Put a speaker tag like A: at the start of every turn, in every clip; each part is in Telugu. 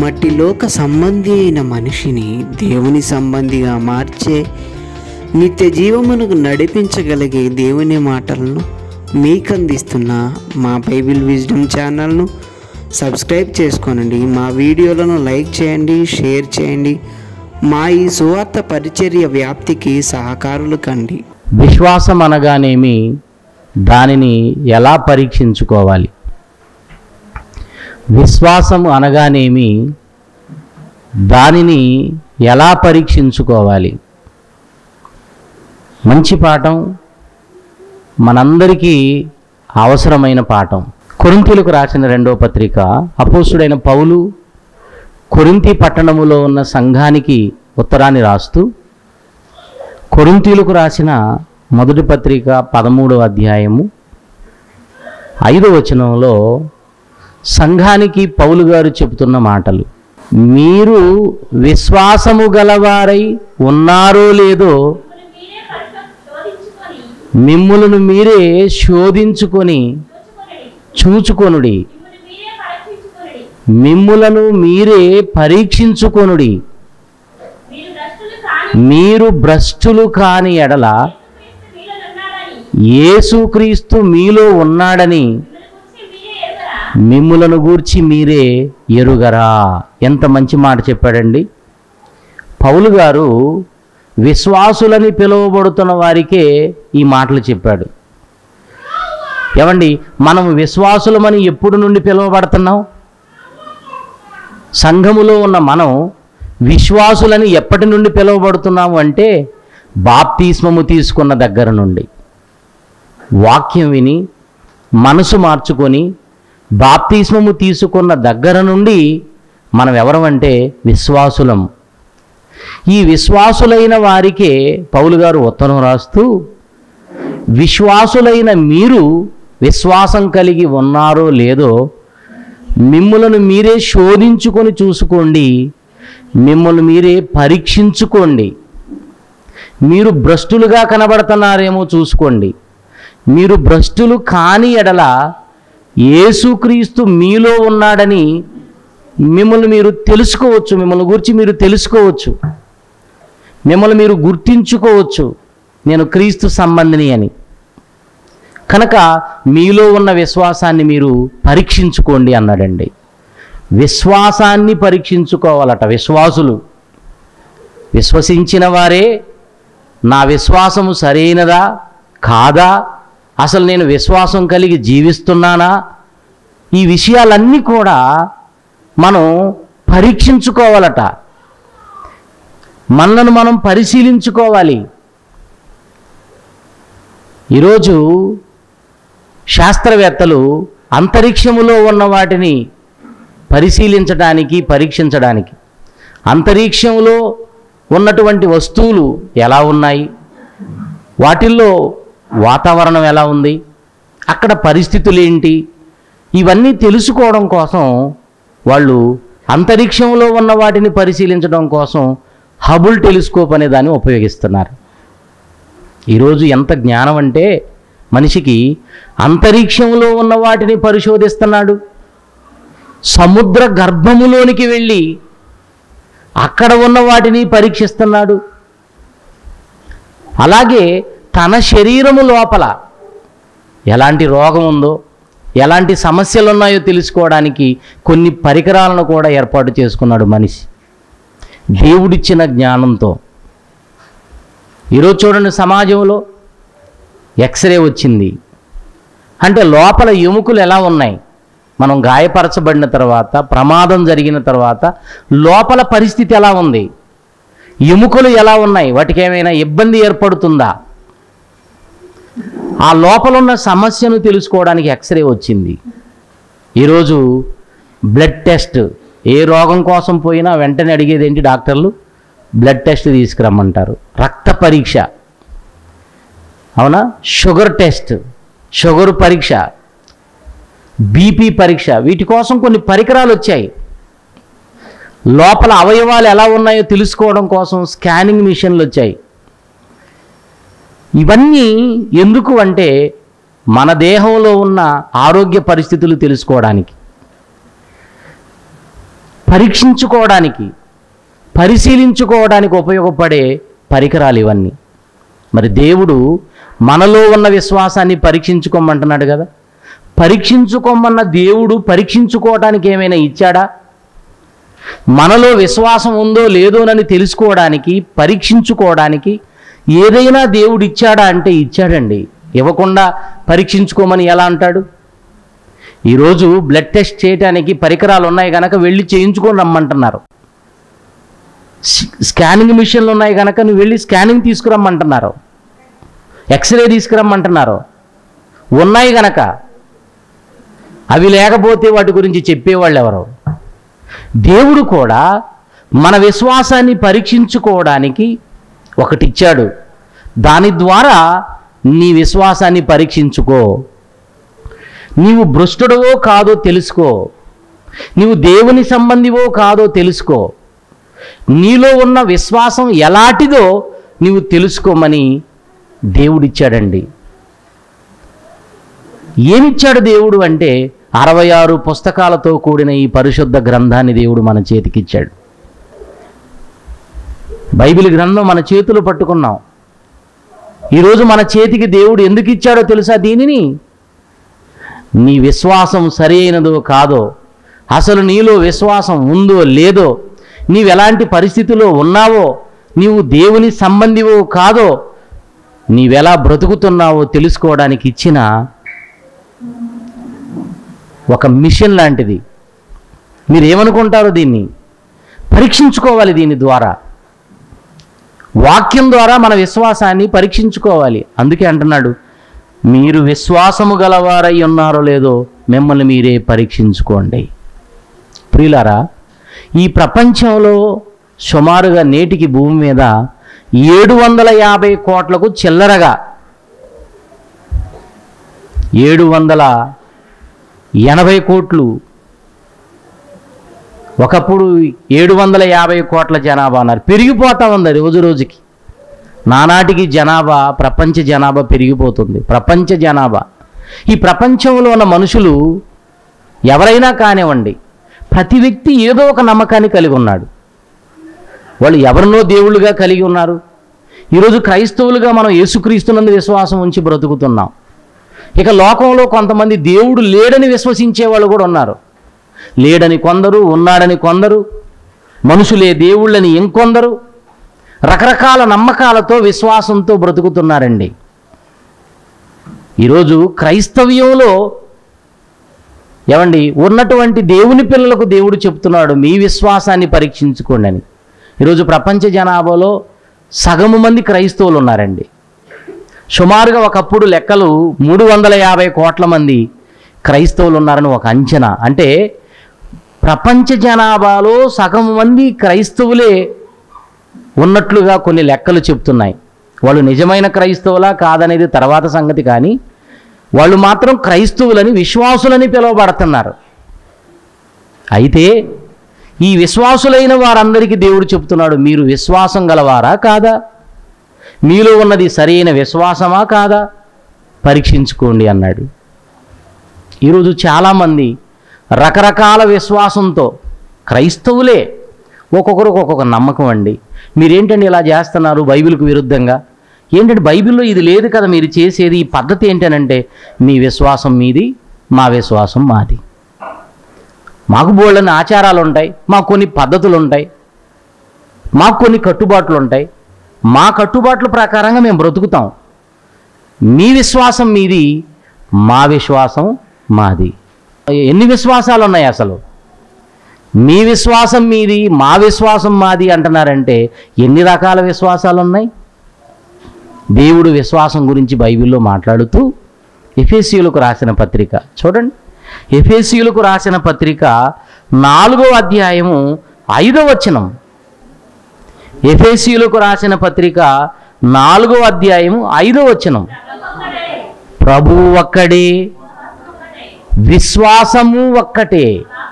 A: మట్టి లోక సంబంధి అయిన మనిషిని దేవుని సంబంధిగా మార్చే నిత్య జీవమునకు నడిపించగలిగే దేవుని మాటలను మీకు అందిస్తున్న మా బైబిల్ విజ్డమ్ ఛానల్ను సబ్స్క్రైబ్ చేసుకోనండి మా వీడియోలను లైక్ చేయండి షేర్ చేయండి మా ఈ సువార్త పరిచర్య వ్యాప్తికి సహకారులు కండి
B: విశ్వాసం అనగానేమి దానిని ఎలా పరీక్షించుకోవాలి విశ్వాసం అనగానేమి దానిని ఎలా పరీక్షించుకోవాలి మంచి పాఠం మనందరికీ అవసరమైన పాఠం కొరింతీలకు రాసిన రెండో పత్రిక అపోసుడైన పౌలు కొరింతి పట్టణములో ఉన్న సంఘానికి ఉత్తరాన్ని రాస్తూ కొరింతీలకు రాసిన మొదటి పత్రిక పదమూడవ అధ్యాయము ఐదో వచనంలో సంఘానికి పౌలు గారు చెబుతున్న మాటలు మీరు విశ్వాసము గలవారై ఉన్నారో లేదో మిమ్ములను మీరే శోధించుకొని చూచుకొనుడి మిమ్ములను మీరే పరీక్షించుకొనుడి మీరు భ్రష్టులు కాని ఎడల యేసుక్రీస్తు మీలో ఉన్నాడని మిమ్ములను గూర్చి మీరే ఎరుగరా ఎంత మంచి మాట చెప్పాడండి పౌలు గారు విశ్వాసులని పిలువబడుతున్న వారికే ఈ మాటలు చెప్పాడు ఏమండి మనం విశ్వాసులమని ఎప్పుడు నుండి పిలువబడుతున్నాం సంఘములో ఉన్న మనం విశ్వాసులని ఎప్పటి నుండి పిలువబడుతున్నాము అంటే బాప్తిస్మము తీసుకున్న దగ్గర నుండి వాక్యం విని మనసు మార్చుకొని బాప్తిస్మము తీసుకున్న దగ్గర నుండి మనం ఎవరమంటే విశ్వాసులం ఈ విశ్వాసులైన వారికే పౌలు గారు ఉత్తరం రాస్తూ విశ్వాసులైన మీరు విశ్వాసం కలిగి ఉన్నారో లేదో మిమ్ములను మీరే శోధించుకొని చూసుకోండి మిమ్మల్ని మీరే పరీక్షించుకోండి మీరు భ్రష్టులుగా కనబడుతున్నారేమో చూసుకోండి మీరు భ్రష్టులు కాని ఎడల యేసుక్రీస్తు మీలో ఉన్నాడని మిమ్మల్ని మీరు తెలుసుకోవచ్చు మిమ్మల్ని గురించి మీరు తెలుసుకోవచ్చు మిమ్మల్ని మీరు గుర్తించుకోవచ్చు నేను క్రీస్తు సంబంధిని అని కనుక మీలో ఉన్న విశ్వాసాన్ని మీరు పరీక్షించుకోండి అన్నాడండి విశ్వాసాన్ని పరీక్షించుకోవాలట విశ్వాసులు విశ్వసించిన వారే నా విశ్వాసము సరైనదా కాదా అసలు నేను విశ్వాసం కలిగి జీవిస్తున్నానా ఈ విషయాలన్నీ కూడా మనం పరీక్షించుకోవాలట మనలను మనం పరిశీలించుకోవాలి ఈరోజు శాస్త్రవేత్తలు అంతరిక్షములో ఉన్న వాటిని పరిశీలించడానికి పరీక్షించడానికి అంతరిక్షంలో ఉన్నటువంటి వస్తువులు ఎలా ఉన్నాయి వాటిల్లో వాతావరణం ఎలా ఉంది అక్కడ పరిస్థితులు ఏంటి ఇవన్నీ తెలుసుకోవడం కోసం వాళ్ళు అంతరిక్షంలో ఉన్న వాటిని పరిశీలించడం కోసం హబుల్ టెలిస్కోప్ అనే దాన్ని ఉపయోగిస్తున్నారు ఈరోజు ఎంత జ్ఞానం అంటే మనిషికి అంతరిక్షంలో ఉన్న వాటిని పరిశోధిస్తున్నాడు సముద్ర గర్భములోనికి వెళ్ళి అక్కడ ఉన్న వాటిని పరీక్షిస్తున్నాడు అలాగే తన శరీరము లోపల ఎలాంటి రోగం ఉందో ఎలాంటి సమస్యలు ఉన్నాయో తెలుసుకోవడానికి కొన్ని పరికరాలను కూడా ఏర్పాటు చేసుకున్నాడు మనిషి దేవుడిచ్చిన జ్ఞానంతో ఈరోజు చూడండి సమాజంలో ఎక్స్రే వచ్చింది అంటే లోపల ఎముకలు ఎలా ఉన్నాయి మనం గాయపరచబడిన తర్వాత ప్రమాదం జరిగిన తర్వాత లోపల పరిస్థితి ఎలా ఉంది ఎముకలు ఎలా ఉన్నాయి వాటికి ఏమైనా ఇబ్బంది ఏర్పడుతుందా ఆ లోపల ఉన్న సమస్యను తెలుసుకోవడానికి ఎక్స్రే వచ్చింది ఈరోజు బ్లడ్ టెస్ట్ ఏ రోగం కోసం పోయినా వెంటనే అడిగేది ఏంటి డాక్టర్లు బ్లడ్ టెస్ట్ తీసుకురమ్మంటారు రక్త పరీక్ష అవునా షుగర్ టెస్ట్ షుగర్ పరీక్ష బీపీ పరీక్ష వీటి కోసం కొన్ని పరికరాలు వచ్చాయి లోపల అవయవాలు ఎలా ఉన్నాయో తెలుసుకోవడం కోసం స్కానింగ్ మిషన్లు వచ్చాయి ఇవన్నీ ఎందుకు అంటే మన దేహంలో ఉన్న ఆరోగ్య పరిస్థితులు తెలుసుకోవడానికి పరీక్షించుకోవడానికి పరిశీలించుకోవడానికి ఉపయోగపడే పరికరాలు ఇవన్నీ మరి దేవుడు మనలో ఉన్న విశ్వాసాన్ని పరీక్షించుకోమంటున్నాడు కదా పరీక్షించుకోమన్న దేవుడు పరీక్షించుకోవడానికి ఏమైనా ఇచ్చాడా మనలో విశ్వాసం ఉందో లేదోనని తెలుసుకోవడానికి పరీక్షించుకోవడానికి ఏదైనా దేవుడు ఇచ్చాడా అంటే ఇచ్చాడండి ఇవ్వకుండా పరీక్షించుకోమని ఎలా అంటాడు ఈరోజు బ్లడ్ టెస్ట్ చేయడానికి పరికరాలు ఉన్నాయి కనుక వెళ్ళి చేయించుకొని రమ్మంటున్నారు స్- స్కానింగ్ మిషన్లు ఉన్నాయి కనుక నువ్వు వెళ్ళి స్కానింగ్ తీసుకురమ్మంటున్నారు ఎక్స్రే తీసుకురమ్మంటున్నారు ఉన్నాయి గనక అవి లేకపోతే వాటి గురించి చెప్పేవాళ్ళు ఎవరు దేవుడు కూడా మన విశ్వాసాన్ని పరీక్షించుకోవడానికి ఒకటిచ్చాడు దాని ద్వారా నీ విశ్వాసాన్ని పరీక్షించుకో నీవు భ్రష్టుడవో కాదో తెలుసుకో నీవు దేవుని సంబంధివో కాదో తెలుసుకో నీలో ఉన్న విశ్వాసం ఎలాంటిదో నీవు తెలుసుకోమని దేవుడిచ్చాడండి ఏమిచ్చాడు దేవుడు అంటే అరవై ఆరు పుస్తకాలతో కూడిన ఈ పరిశుద్ధ గ్రంథాన్ని దేవుడు మన చేతికిచ్చాడు బైబిల్ గ్రంథం మన చేతులు పట్టుకున్నాం ఈరోజు మన చేతికి దేవుడు ఎందుకు ఇచ్చాడో తెలుసా దీనిని నీ విశ్వాసం సరి అయినదో కాదో అసలు నీలో విశ్వాసం ఉందో లేదో నీవు ఎలాంటి పరిస్థితిలో ఉన్నావో నీవు దేవుని సంబంధివో కాదో నీవెలా బ్రతుకుతున్నావో తెలుసుకోవడానికి ఇచ్చిన ఒక మిషన్ లాంటిది మీరు ఏమనుకుంటారో దీన్ని పరీక్షించుకోవాలి దీని ద్వారా వాక్యం ద్వారా మన విశ్వాసాన్ని పరీక్షించుకోవాలి అందుకే అంటున్నాడు మీరు విశ్వాసము గలవారై ఉన్నారో లేదో మిమ్మల్ని మీరే పరీక్షించుకోండి ప్రియులారా ఈ ప్రపంచంలో సుమారుగా నేటికి భూమి మీద ఏడు వందల యాభై కోట్లకు చిల్లరగా ఏడు వందల ఎనభై కోట్లు ఒకప్పుడు ఏడు వందల యాభై కోట్ల జనాభా అన్నారు పెరిగిపోతా ఉంది రోజు రోజుకి నానాటికి జనాభా ప్రపంచ జనాభా పెరిగిపోతుంది ప్రపంచ జనాభా ఈ ప్రపంచంలో ఉన్న మనుషులు ఎవరైనా కానివ్వండి ప్రతి వ్యక్తి ఏదో ఒక నమ్మకాన్ని కలిగి ఉన్నాడు వాళ్ళు ఎవరినో దేవుళ్ళుగా కలిగి ఉన్నారు ఈరోజు క్రైస్తవులుగా మనం యేసుక్రీస్తునందు విశ్వాసం ఉంచి బ్రతుకుతున్నాం ఇక లోకంలో కొంతమంది దేవుడు లేడని విశ్వసించే వాళ్ళు కూడా ఉన్నారు లేడని కొందరు ఉన్నాడని కొందరు మనుషులే దేవుళ్ళని ఇంకొందరు రకరకాల నమ్మకాలతో విశ్వాసంతో బ్రతుకుతున్నారండి ఈరోజు క్రైస్తవ్యంలో ఏమండి ఉన్నటువంటి దేవుని పిల్లలకు దేవుడు చెప్తున్నాడు మీ విశ్వాసాన్ని పరీక్షించుకోండి అని ఈరోజు ప్రపంచ జనాభాలో సగము మంది క్రైస్తవులు ఉన్నారండి సుమారుగా ఒకప్పుడు లెక్కలు మూడు వందల యాభై కోట్ల మంది క్రైస్తవులు ఉన్నారని ఒక అంచనా అంటే ప్రపంచ జనాభాలో సగం మంది క్రైస్తవులే ఉన్నట్లుగా కొన్ని లెక్కలు చెప్తున్నాయి వాళ్ళు నిజమైన క్రైస్తవులా కాదనేది తర్వాత సంగతి కానీ వాళ్ళు మాత్రం క్రైస్తవులని విశ్వాసులని పిలువబడుతున్నారు అయితే ఈ విశ్వాసులైన వారందరికీ దేవుడు చెప్తున్నాడు మీరు విశ్వాసం గలవారా కాదా మీలో ఉన్నది సరైన విశ్వాసమా కాదా పరీక్షించుకోండి అన్నాడు ఈరోజు చాలామంది రకరకాల విశ్వాసంతో క్రైస్తవులే ఒక్కొక్కరికి ఒక్కొక్క నమ్మకం అండి మీరేంటండి ఇలా చేస్తున్నారు బైబిల్కు విరుద్ధంగా ఏంటంటే బైబిల్లో ఇది లేదు కదా మీరు చేసేది ఈ పద్ధతి ఏంటనంటే మీ విశ్వాసం మీది మా విశ్వాసం మాది మాకు బోళ్ళని ఆచారాలు ఉంటాయి మాకు కొన్ని పద్ధతులు ఉంటాయి మాకు కొన్ని కట్టుబాట్లు ఉంటాయి మా కట్టుబాట్ల ప్రకారంగా మేము బ్రతుకుతాం మీ విశ్వాసం మీది మా విశ్వాసం మాది ఎన్ని విశ్వాసాలు ఉన్నాయి అసలు మీ విశ్వాసం మీది మా విశ్వాసం మాది అంటున్నారంటే ఎన్ని రకాల విశ్వాసాలు ఉన్నాయి దేవుడు విశ్వాసం గురించి బైబిల్లో మాట్లాడుతూ ఎఫేసీయులకు రాసిన పత్రిక చూడండి ఎఫేసీయులకు రాసిన పత్రిక నాలుగో అధ్యాయము ఐదో వచనం ఎఫేసీయులకు రాసిన పత్రిక నాలుగో అధ్యాయము ఐదో వచనం ప్రభువు ఒక్కడే విశ్వాసము ఒక్కటే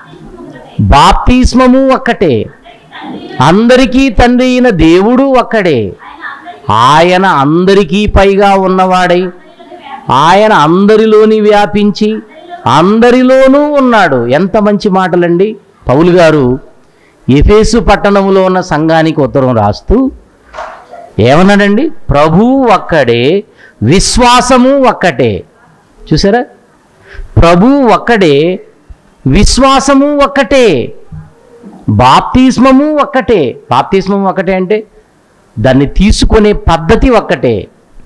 B: బాప్తిస్మము ఒక్కటే అందరికీ తండ్రి అయిన దేవుడు ఒక్కడే ఆయన అందరికీ పైగా ఉన్నవాడై ఆయన అందరిలోని వ్యాపించి అందరిలోనూ ఉన్నాడు ఎంత మంచి మాటలండి పౌలు గారు ఎఫేసు పట్టణంలో ఉన్న సంఘానికి ఉత్తరం రాస్తూ ఏమన్నాడండి ప్రభువు ఒక్కడే విశ్వాసము ఒక్కటే చూసారా ప్రభువు ఒక్కడే విశ్వాసము ఒక్కటే బాప్తిస్మము ఒక్కటే బాప్తిస్మం ఒక్కటే అంటే దాన్ని తీసుకునే పద్ధతి ఒక్కటే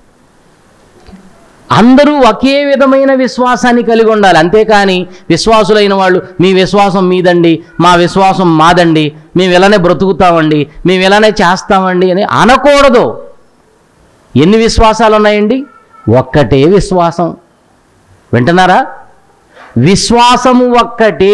B: అందరూ ఒకే విధమైన విశ్వాసాన్ని కలిగి ఉండాలి అంతేకాని విశ్వాసులైన వాళ్ళు మీ విశ్వాసం మీదండి మా విశ్వాసం మాదండి మేము ఇలానే బ్రతుకుతామండి మేము ఇలానే చేస్తామండి అని అనకూడదు ఎన్ని విశ్వాసాలు ఉన్నాయండి ఒక్కటే విశ్వాసం వింటున్నారా విశ్వాసము ఒక్కటే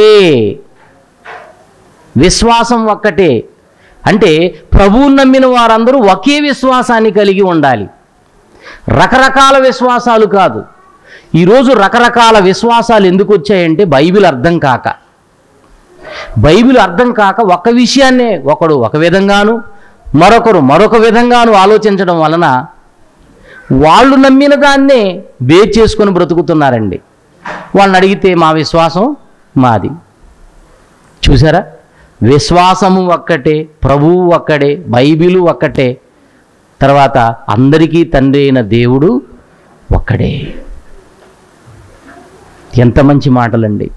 B: విశ్వాసం ఒక్కటే అంటే ప్రభువు నమ్మిన వారందరూ ఒకే విశ్వాసాన్ని కలిగి ఉండాలి రకరకాల విశ్వాసాలు కాదు ఈరోజు రకరకాల విశ్వాసాలు ఎందుకు వచ్చాయంటే బైబిల్ అర్థం కాక బైబిల్ అర్థం కాక ఒక విషయాన్నే ఒకడు ఒక విధంగాను మరొకరు మరొక విధంగాను ఆలోచించడం వలన వాళ్ళు నమ్మిన దాన్నే బేర్ చేసుకొని బ్రతుకుతున్నారండి వాళ్ళని అడిగితే మా విశ్వాసం మాది చూసారా విశ్వాసము ఒక్కటే ప్రభువు ఒక్కడే బైబిలు ఒక్కటే తర్వాత అందరికీ తండ్రి అయిన దేవుడు ఒక్కడే ఎంత మంచి మాటలండి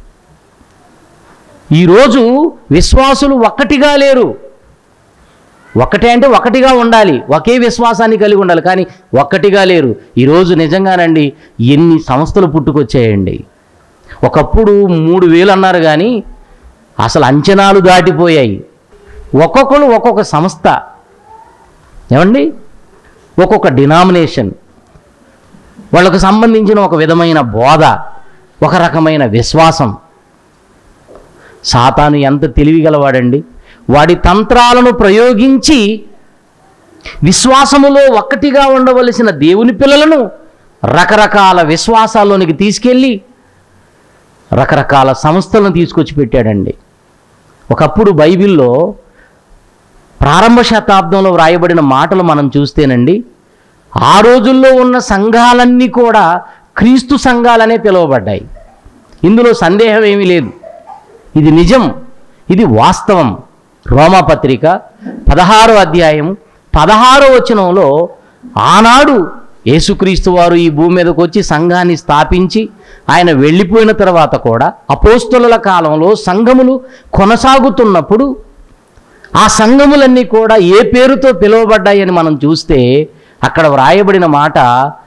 B: ఈరోజు విశ్వాసులు ఒక్కటిగా లేరు ఒక్కటే అంటే ఒకటిగా ఉండాలి ఒకే విశ్వాసాన్ని కలిగి ఉండాలి కానీ ఒక్కటిగా లేరు ఈరోజు నిజంగానండి ఎన్ని సంస్థలు పుట్టుకొచ్చాయండి ఒకప్పుడు మూడు వేలు అన్నారు కానీ అసలు అంచనాలు దాటిపోయాయి ఒక్కొక్కరు ఒక్కొక్క సంస్థ ఏమండి ఒక్కొక్క డినామినేషన్ వాళ్ళకు సంబంధించిన ఒక విధమైన బోధ ఒక రకమైన విశ్వాసం సాతాను ఎంత తెలివిగలవాడండి వాడి తంత్రాలను ప్రయోగించి విశ్వాసములో ఒక్కటిగా ఉండవలసిన దేవుని పిల్లలను రకరకాల విశ్వాసాల్లోనికి తీసుకెళ్ళి రకరకాల సంస్థలను తీసుకొచ్చి పెట్టాడండి ఒకప్పుడు బైబిల్లో ప్రారంభ శతాబ్దంలో వ్రాయబడిన మాటలు మనం చూస్తేనండి ఆ రోజుల్లో ఉన్న సంఘాలన్నీ కూడా క్రీస్తు సంఘాలనే పిలువబడ్డాయి ఇందులో సందేహం ఏమీ లేదు ఇది నిజం ఇది వాస్తవం రోమాపత్రిక పదహారో అధ్యాయం పదహారో వచనంలో ఆనాడు యేసుక్రీస్తు వారు ఈ భూమి మీదకి వచ్చి సంఘాన్ని స్థాపించి ఆయన వెళ్ళిపోయిన తర్వాత కూడా అపోస్తుల కాలంలో సంఘములు కొనసాగుతున్నప్పుడు ఆ సంఘములన్నీ కూడా ఏ పేరుతో పిలువబడ్డాయని మనం చూస్తే అక్కడ వ్రాయబడిన మాట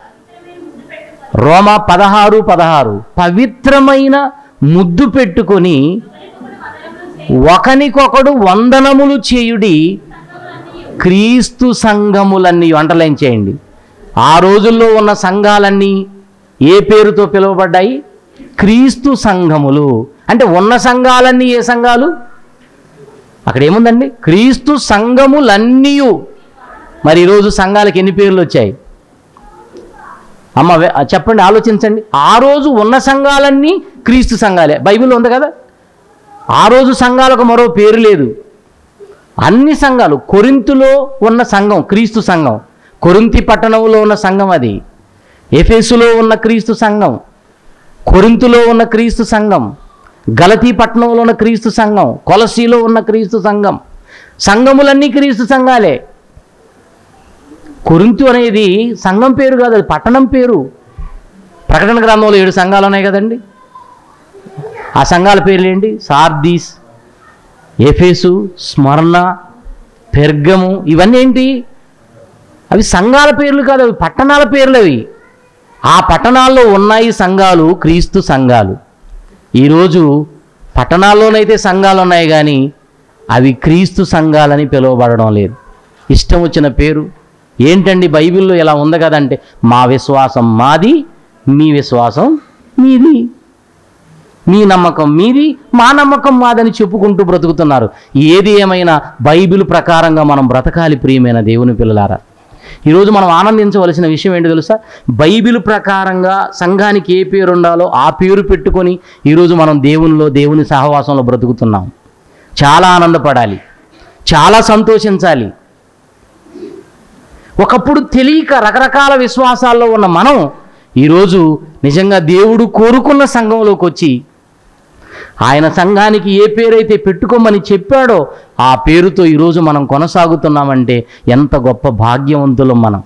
B: రోమా పదహారు పదహారు పవిత్రమైన ముద్దు పెట్టుకొని ఒకనికొకడు వందనములు చేయుడి క్రీస్తు సంఘములన్నీ అంటలైన్ చేయండి ఆ రోజుల్లో ఉన్న సంఘాలన్నీ ఏ పేరుతో పిలువబడ్డాయి క్రీస్తు సంఘములు అంటే ఉన్న సంఘాలన్నీ ఏ సంఘాలు అక్కడ ఏముందండి క్రీస్తు సంఘములన్నీ మరి ఈరోజు సంఘాలకు ఎన్ని పేర్లు వచ్చాయి అమ్మ వే- చెప్పండి ఆలోచించండి ఆ రోజు ఉన్న సంఘాలన్నీ క్రీస్తు సంఘాలే బైబిల్ ఉంది కదా ఆ రోజు సంఘాలకు మరో పేరు లేదు అన్ని సంఘాలు కొరింతులో ఉన్న సంఘం క్రీస్తు సంఘం కొరింతి పట్టణంలో ఉన్న సంఘం అది ఎఫెసులో ఉన్న క్రీస్తు సంఘం కొరింతులో ఉన్న క్రీస్తు సంఘం గలతీ పట్టణంలో ఉన్న క్రీస్తు సంఘం కొలసీలో ఉన్న క్రీస్తు సంఘం సంఘములన్నీ క్రీస్తు సంఘాలే కొరింతు అనేది సంఘం పేరు కాదు అది పట్టణం పేరు ప్రకటన గ్రంథంలో ఏడు సంఘాలు ఉన్నాయి కదండి ఆ సంఘాల పేర్లు ఏంటి సార్దీస్ ఎఫేసు స్మరణ పెర్గము ఇవన్నీ ఏంటి అవి సంఘాల పేర్లు కాదు అవి పట్టణాల పేర్లు అవి ఆ పట్టణాల్లో ఉన్నాయి సంఘాలు క్రీస్తు సంఘాలు ఈరోజు పట్టణాల్లోనైతే సంఘాలు ఉన్నాయి కానీ అవి క్రీస్తు సంఘాలని పిలువబడడం లేదు ఇష్టం వచ్చిన పేరు ఏంటండి బైబిల్లో ఇలా ఉంది కదంటే మా విశ్వాసం మాది మీ విశ్వాసం మీది మీ నమ్మకం మీది మా నమ్మకం మాదని చెప్పుకుంటూ బ్రతుకుతున్నారు ఏది ఏమైనా బైబిల్ ప్రకారంగా మనం బ్రతకాలి ప్రియమైన దేవుని పిల్లలారా ఈరోజు మనం ఆనందించవలసిన విషయం ఏంటో తెలుసా బైబిల్ ప్రకారంగా సంఘానికి ఏ పేరు ఉండాలో ఆ పేరు పెట్టుకొని ఈరోజు మనం దేవునిలో దేవుని సహవాసంలో బ్రతుకుతున్నాం చాలా ఆనందపడాలి చాలా సంతోషించాలి ఒకప్పుడు తెలియక రకరకాల విశ్వాసాల్లో ఉన్న మనం ఈరోజు నిజంగా దేవుడు కోరుకున్న సంఘంలోకి వచ్చి ఆయన సంఘానికి ఏ పేరైతే పెట్టుకోమని చెప్పాడో ఆ పేరుతో ఈరోజు మనం కొనసాగుతున్నామంటే ఎంత గొప్ప భాగ్యవంతులం మనం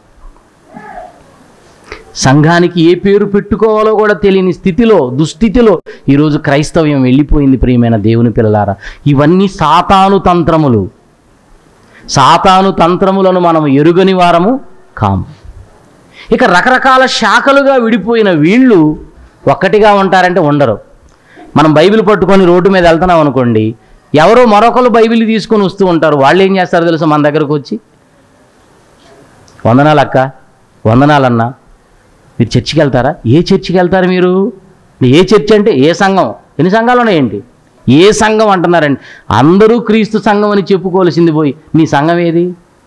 B: సంఘానికి ఏ పేరు పెట్టుకోవాలో కూడా తెలియని స్థితిలో దుస్థితిలో ఈరోజు క్రైస్తవ్యం వెళ్ళిపోయింది ప్రియమైన దేవుని పిల్లలారా ఇవన్నీ సాతాను తంత్రములు సాతాను తంత్రములను మనం ఎరుగని వారము కాము ఇక రకరకాల శాఖలుగా విడిపోయిన వీళ్ళు ఒక్కటిగా ఉంటారంటే ఉండరు మనం బైబిల్ పట్టుకొని రోడ్డు మీద వెళ్తున్నాం అనుకోండి ఎవరో మరొకరు బైబిల్ తీసుకొని వస్తూ ఉంటారు వాళ్ళు ఏం చేస్తారో తెలుసా మన దగ్గరకు వచ్చి వందనాలు అక్క వందనాలన్నా మీరు చర్చికి వెళ్తారా ఏ చర్చికి వెళ్తారు మీరు ఏ చర్చ్ అంటే ఏ సంఘం ఎన్ని సంఘాలు ఉన్నాయేంటి ఏ సంఘం అంటున్నారండి అందరూ క్రీస్తు సంఘం అని చెప్పుకోవాల్సింది పోయి నీ సంఘం ఏది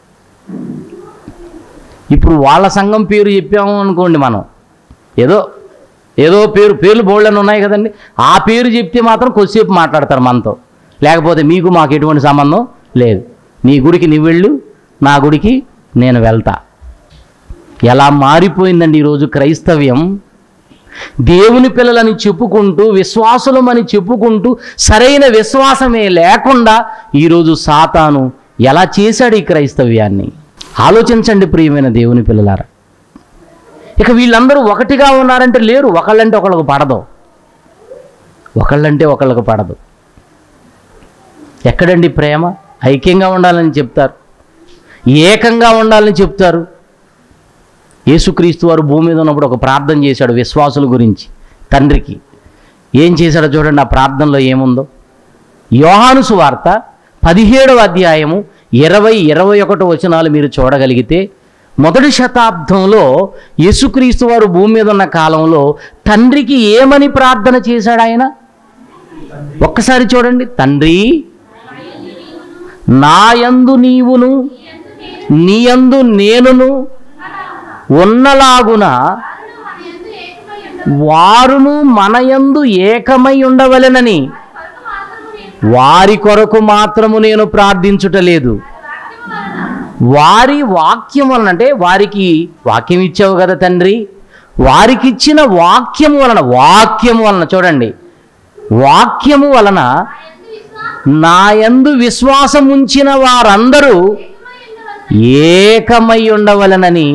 B: ఇప్పుడు వాళ్ళ సంఘం పేరు చెప్పాము అనుకోండి మనం ఏదో ఏదో పేరు పేర్లు బోల్డని ఉన్నాయి కదండి ఆ పేరు చెప్తే మాత్రం కొద్దిసేపు మాట్లాడతారు మనతో లేకపోతే మీకు మాకు ఎటువంటి సంబంధం లేదు నీ గుడికి నువ్వు వెళ్ళు నా గుడికి నేను వెళ్తా ఎలా మారిపోయిందండి ఈరోజు క్రైస్తవ్యం దేవుని పిల్లలని చెప్పుకుంటూ విశ్వాసులమని చెప్పుకుంటూ సరైన విశ్వాసమే లేకుండా ఈరోజు సాతాను ఎలా చేశాడు ఈ క్రైస్తవ్యాన్ని ఆలోచించండి ప్రియమైన దేవుని పిల్లలారా ఇక వీళ్ళందరూ ఒకటిగా ఉన్నారంటే లేరు ఒకళ్ళంటే ఒకళ్ళకు పడదు ఒకళ్ళంటే ఒకళ్ళకు పడదు ఎక్కడండి ప్రేమ ఐక్యంగా ఉండాలని చెప్తారు ఏకంగా ఉండాలని చెప్తారు యేసుక్రీస్తు వారు భూమి మీద ఉన్నప్పుడు ఒక ప్రార్థన చేశాడు విశ్వాసుల గురించి తండ్రికి ఏం చేశాడో చూడండి ఆ ప్రార్థనలో ఏముందో యోహాను సువార్త పదిహేడవ అధ్యాయము ఇరవై ఇరవై ఒకటో వచనాలు మీరు చూడగలిగితే మొదటి శతాబ్దంలో యేసుక్రీస్తు వారు భూమి మీద ఉన్న కాలంలో తండ్రికి ఏమని ప్రార్థన చేశాడు ఆయన ఒక్కసారి చూడండి తండ్రి నాయందు నీవును నీయందు నేనును ఉన్నలాగున వారును మనయందు ఏకమై ఉండవలెనని వారి కొరకు మాత్రము నేను ప్రార్థించుటలేదు వారి వాక్యం వలన అంటే వారికి వాక్యం ఇచ్చావు కదా తండ్రి వారికి ఇచ్చిన వాక్యం వలన వాక్యం వలన చూడండి వాక్యము వలన నాయందు విశ్వాసం ఉంచిన వారందరూ ఏకమై ఉండవలనని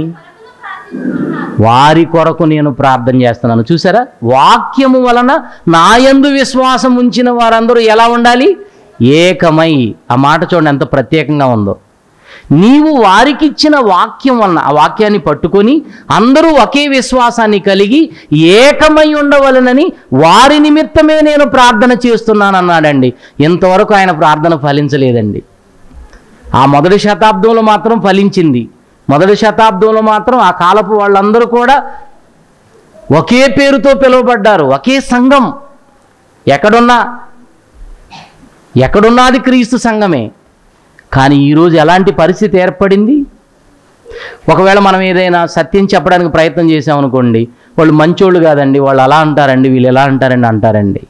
B: వారి కొరకు నేను ప్రార్థన చేస్తున్నాను చూసారా వాక్యము వలన నాయందు విశ్వాసం ఉంచిన వారందరూ ఎలా ఉండాలి ఏకమై ఆ మాట చూడండి ఎంత ప్రత్యేకంగా ఉందో నీవు వారికిచ్చిన వాక్యం వలన ఆ వాక్యాన్ని పట్టుకొని అందరూ ఒకే విశ్వాసాన్ని కలిగి ఏకమై ఉండవలనని వారి నిమిత్తమే నేను ప్రార్థన చేస్తున్నాను అన్నాడండి ఇంతవరకు ఆయన ప్రార్థన ఫలించలేదండి ఆ మొదటి శతాబ్దంలో మాత్రం ఫలించింది మొదటి శతాబ్దంలో మాత్రం ఆ కాలపు వాళ్ళందరూ కూడా ఒకే పేరుతో పిలువబడ్డారు ఒకే సంఘం ఎక్కడున్నా ఎక్కడున్నది క్రీస్తు సంఘమే కానీ ఈరోజు ఎలాంటి పరిస్థితి ఏర్పడింది ఒకవేళ మనం ఏదైనా సత్యం చెప్పడానికి ప్రయత్నం చేసామనుకోండి వాళ్ళు మంచోళ్ళు కాదండి వాళ్ళు అలా అంటారండి వీళ్ళు ఎలా అంటారండి అంటారండి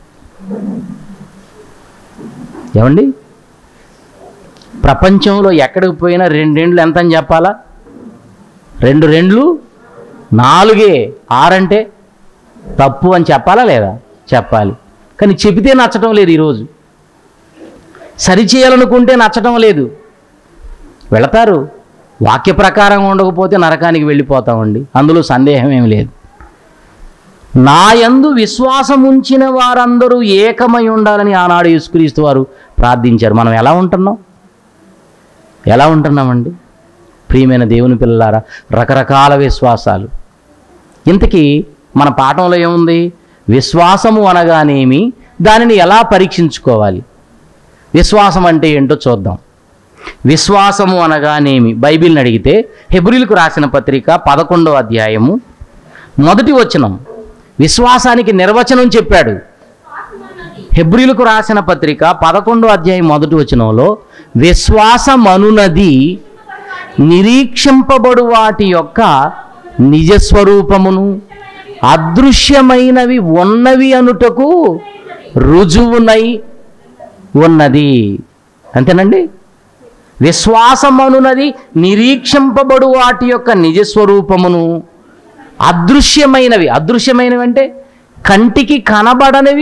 B: ఏమండి ప్రపంచంలో ఎక్కడికి పోయినా రెండేండ్లు ఎంత అని చెప్పాలా రెండు రెండ్లు నాలుగే ఆరంటే తప్పు అని చెప్పాలా లేదా చెప్పాలి కానీ చెబితే నచ్చటం లేదు ఈరోజు సరిచేయాలనుకుంటే నచ్చటం లేదు వెళతారు వాక్య ప్రకారం ఉండకపోతే నరకానికి వెళ్ళిపోతామండి అందులో సందేహం ఏమి లేదు నాయందు విశ్వాసం ఉంచిన వారందరూ ఏకమై ఉండాలని ఆనాడు యేసుక్రీస్తు వారు ప్రార్థించారు మనం ఎలా ఉంటున్నాం ఎలా ఉంటున్నామండి ప్రియమైన దేవుని పిల్లలారా రకరకాల విశ్వాసాలు ఇంతకీ మన పాఠంలో ఏముంది విశ్వాసము అనగానేమి దానిని ఎలా పరీక్షించుకోవాలి విశ్వాసం అంటే ఏంటో చూద్దాం విశ్వాసము అనగానేమి బైబిల్ని అడిగితే హెబ్రిల్కు రాసిన పత్రిక పదకొండవ అధ్యాయము మొదటి వచనం విశ్వాసానికి నిర్వచనం చెప్పాడు హెబ్రిలకు రాసిన పత్రిక పదకొండో అధ్యాయం మొదటి వచనంలో విశ్వాసమనునది నిరీక్షింపబడు వాటి యొక్క నిజస్వరూపమును అదృశ్యమైనవి ఉన్నవి అనుటకు రుజువునై ఉన్నది అంతేనండి విశ్వాసమనున్నది నిరీక్షింపబడు వాటి యొక్క నిజస్వరూపమును అదృశ్యమైనవి అదృశ్యమైనవి అంటే కంటికి కనబడనివి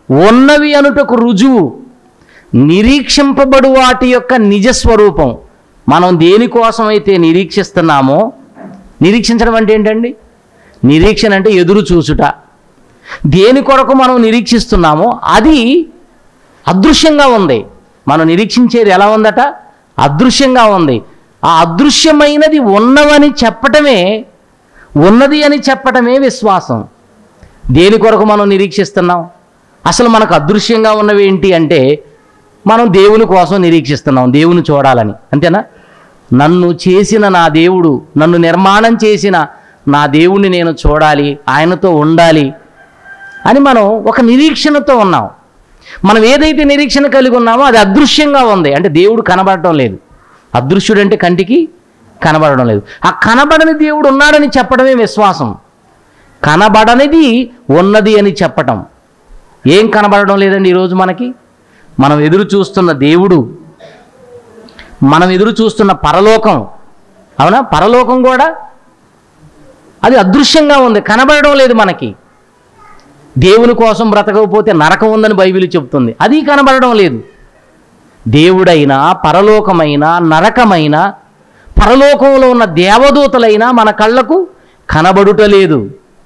B: ఉన్నవి అనుటకు రుజువు నిరీక్షింపబడు వాటి యొక్క నిజస్వరూపం మనం దేనికోసమైతే నిరీక్షిస్తున్నామో నిరీక్షించడం అంటే ఏంటండి నిరీక్షణ అంటే ఎదురు చూసుట దేని కొరకు మనం నిరీక్షిస్తున్నామో అది అదృశ్యంగా ఉంది మనం నిరీక్షించేది ఎలా ఉందట అదృశ్యంగా ఉంది ఆ అదృశ్యమైనది ఉన్నవని చెప్పటమే ఉన్నది అని చెప్పటమే విశ్వాసం దేని కొరకు మనం నిరీక్షిస్తున్నాం అసలు మనకు అదృశ్యంగా ఉన్నవి ఏంటి అంటే మనం దేవుని కోసం నిరీక్షిస్తున్నాం దేవుని చూడాలని అంతేనా నన్ను చేసిన నా దేవుడు నన్ను నిర్మాణం చేసిన నా దేవుణ్ణి నేను చూడాలి ఆయనతో ఉండాలి అని మనం ఒక నిరీక్షణతో ఉన్నాం మనం ఏదైతే నిరీక్షణ కలిగి ఉన్నామో అది అదృశ్యంగా ఉంది అంటే దేవుడు కనబడటం లేదు అదృశ్యుడు అంటే కంటికి కనబడడం లేదు ఆ కనబడని దేవుడు ఉన్నాడని చెప్పడమే విశ్వాసం కనబడనిది ఉన్నది అని చెప్పటం ఏం కనబడడం లేదండి ఈరోజు మనకి మనం ఎదురు చూస్తున్న దేవుడు మనం ఎదురు చూస్తున్న పరలోకం అవునా పరలోకం కూడా అది అదృశ్యంగా ఉంది కనబడడం లేదు మనకి దేవుని కోసం బ్రతకకపోతే నరకం ఉందని బైబిల్ చెప్తుంది అది కనబడడం లేదు దేవుడైనా పరలోకమైన నరకమైన పరలోకంలో ఉన్న దేవదూతలైనా మన కళ్ళకు కనబడుట లేదు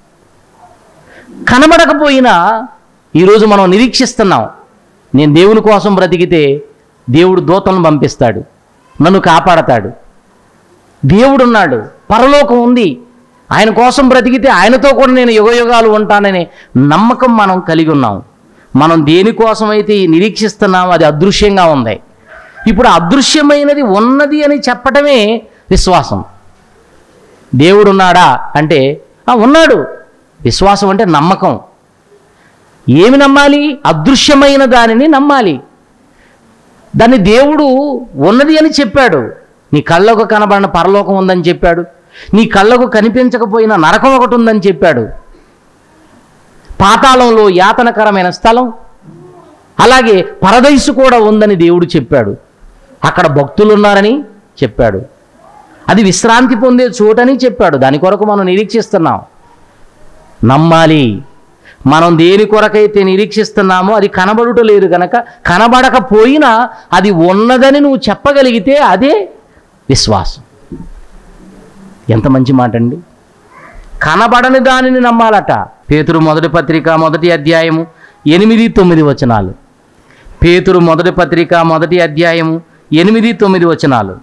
B: కనబడకపోయినా ఈరోజు మనం నిరీక్షిస్తున్నాం నేను దేవుని కోసం బ్రతికితే దేవుడు దూతలను పంపిస్తాడు నన్ను కాపాడతాడు దేవుడున్నాడు పరలోకం ఉంది ఆయన కోసం బ్రతికితే ఆయనతో కూడా నేను యుగయుగాలు ఉంటాననే నమ్మకం మనం కలిగి ఉన్నాం మనం దేనికోసమైతే నిరీక్షిస్తున్నామో అది అదృశ్యంగా ఉంది ఇప్పుడు అదృశ్యమైనది ఉన్నది అని చెప్పటమే విశ్వాసం దేవుడు ఉన్నాడా అంటే "ఆ, ఉన్నాడు విశ్వాసం అంటే నమ్మకం ఏమి నమ్మాలి అదృశ్యమైన దానిని నమ్మాలి దాన్ని దేవుడు ఉన్నది అని చెప్పాడు నీ కళ్ళకు కనబడిన పరలోకం ఉందని చెప్పాడు నీ కళ్ళకు కనిపించకపోయిన నరకం ఒకటి ఉందని చెప్పాడు పాతాళంలో యాతనకరమైన స్థలం అలాగే పరదైసు కూడా ఉందని దేవుడు చెప్పాడు అక్కడ భక్తులు ఉన్నారని చెప్పాడు అది విశ్రాంతి పొందే చోటని చెప్పాడు దాని కొరకు మనం నిరీక్షిస్తున్నాం నమ్మాలి మనం దేని కొరకైతే నిరీక్షిస్తున్నామో అది కనబడుట లేదు కనుక కనబడకపోయినా అది ఉన్నదని నువ్వు చెప్పగలిగితే అదే విశ్వాసం ఎంత మంచి మాట అండి కనబడని దానిని నమ్మాలట పేతురు మొదటి పత్రిక మొదటి అధ్యాయము ఎనిమిది తొమ్మిది వచనాలు పేతురు మొదటి పత్రిక మొదటి అధ్యాయము ఎనిమిది తొమ్మిది వచనాలు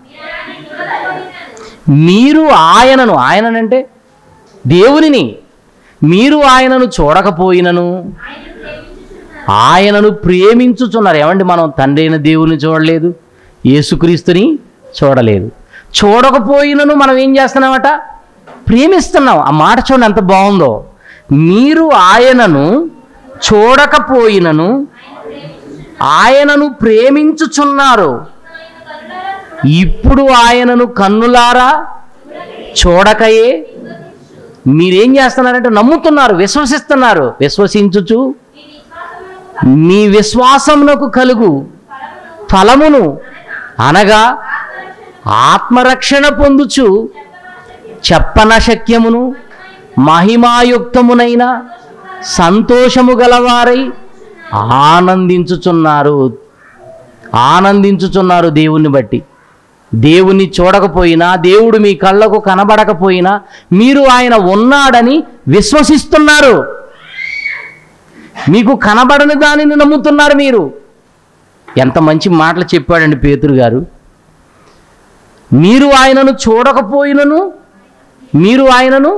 B: మీరు ఆయనను ఆయననంటే దేవునిని మీరు ఆయనను చూడకపోయినను ఆయనను ప్రేమించుచున్నారు ఏమండి మనం తండ్రి అయిన దేవుని చూడలేదు యేసుక్రీస్తుని చూడలేదు చూడకపోయినను మనం ఏం చేస్తున్నామట ప్రేమిస్తున్నాం ఆ మాట చూడండి ఎంత బాగుందో మీరు ఆయనను చూడకపోయినను ఆయనను ప్రేమించుచున్నారు ఇప్పుడు ఆయనను కన్నులారా చూడకయే మీరేం చేస్తున్నారంటే నమ్ముతున్నారు విశ్వసిస్తున్నారు విశ్వసించుచు మీ విశ్వాసమునకు కలుగు ఫలమును అనగా ఆత్మరక్షణ పొందుచు చెప్పనశక్యమును మహిమాయుక్తమునైన సంతోషము గలవారై ఆనందించుచున్నారు ఆనందించుచున్నారు దేవుణ్ణి బట్టి దేవుణ్ణి చూడకపోయినా దేవుడు మీ కళ్ళకు కనబడకపోయినా మీరు ఆయన ఉన్నాడని విశ్వసిస్తున్నారు మీకు కనబడని దానిని నమ్ముతున్నారు మీరు ఎంత మంచి మాటలు చెప్పాడండి పేతురు గారు మీరు ఆయనను చూడకపోయినను మీరు ఆయనను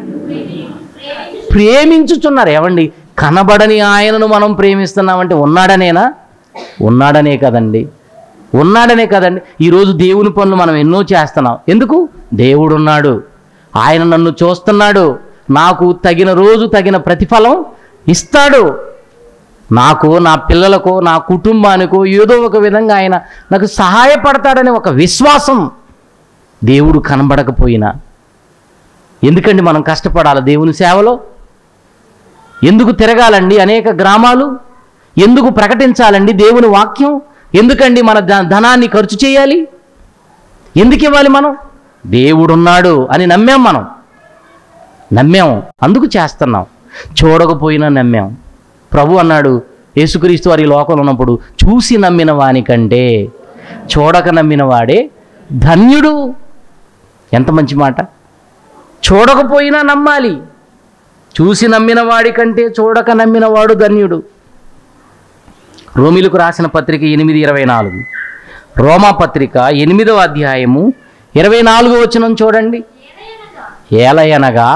B: ప్రేమించుచున్నారు ఏమండి కనబడని ఆయనను మనం ప్రేమిస్తున్నామంటే ఉన్నాడనేనా ఉన్నాడనే కదండి ఉన్నాడనే కదండి ఈరోజు దేవుని పనులు మనం ఎన్నో చేస్తున్నాం ఎందుకు దేవుడు ఉన్నాడు ఆయన నన్ను చూస్తున్నాడు నాకు తగిన రోజు తగిన ప్రతిఫలం ఇస్తాడు నాకు నా పిల్లలకు నా కుటుంబానికో ఏదో ఒక విధంగా ఆయన నాకు సహాయపడతాడనే ఒక విశ్వాసం దేవుడు కనబడకపోయినా ఎందుకండి మనం కష్టపడాలి దేవుని సేవలో ఎందుకు తిరగాలండి అనేక గ్రామాలు ఎందుకు ప్రకటించాలండి దేవుని వాక్యం ఎందుకండి మన ధ- ధనాన్ని ఖర్చు చేయాలి ఎందుకు ఇవ్వాలి మనం దేవుడున్నాడు అని నమ్మాం మనం నమ్మాం అందుకు చేస్తున్నాం చూడకపోయినా నమ్మాం ప్రభు అన్నాడు యేసుక్రీస్తు వారి లోకంలో ఉన్నప్పుడు చూసి నమ్మిన వానికంటే చూడక నమ్మిన వాడే ధన్యుడు ఎంత మంచి మాట చూడకపోయినా నమ్మాలి చూసి నమ్మిన వాడి కంటే చూడక నమ్మిన వాడు ధన్యుడు రోమిలకు రాసిన పత్రిక ఎనిమిది ఇరవై నాలుగు రోమా పత్రిక ఎనిమిదవ అధ్యాయము ఇరవై నాలుగు వచనం చూడండి ఏలయనగా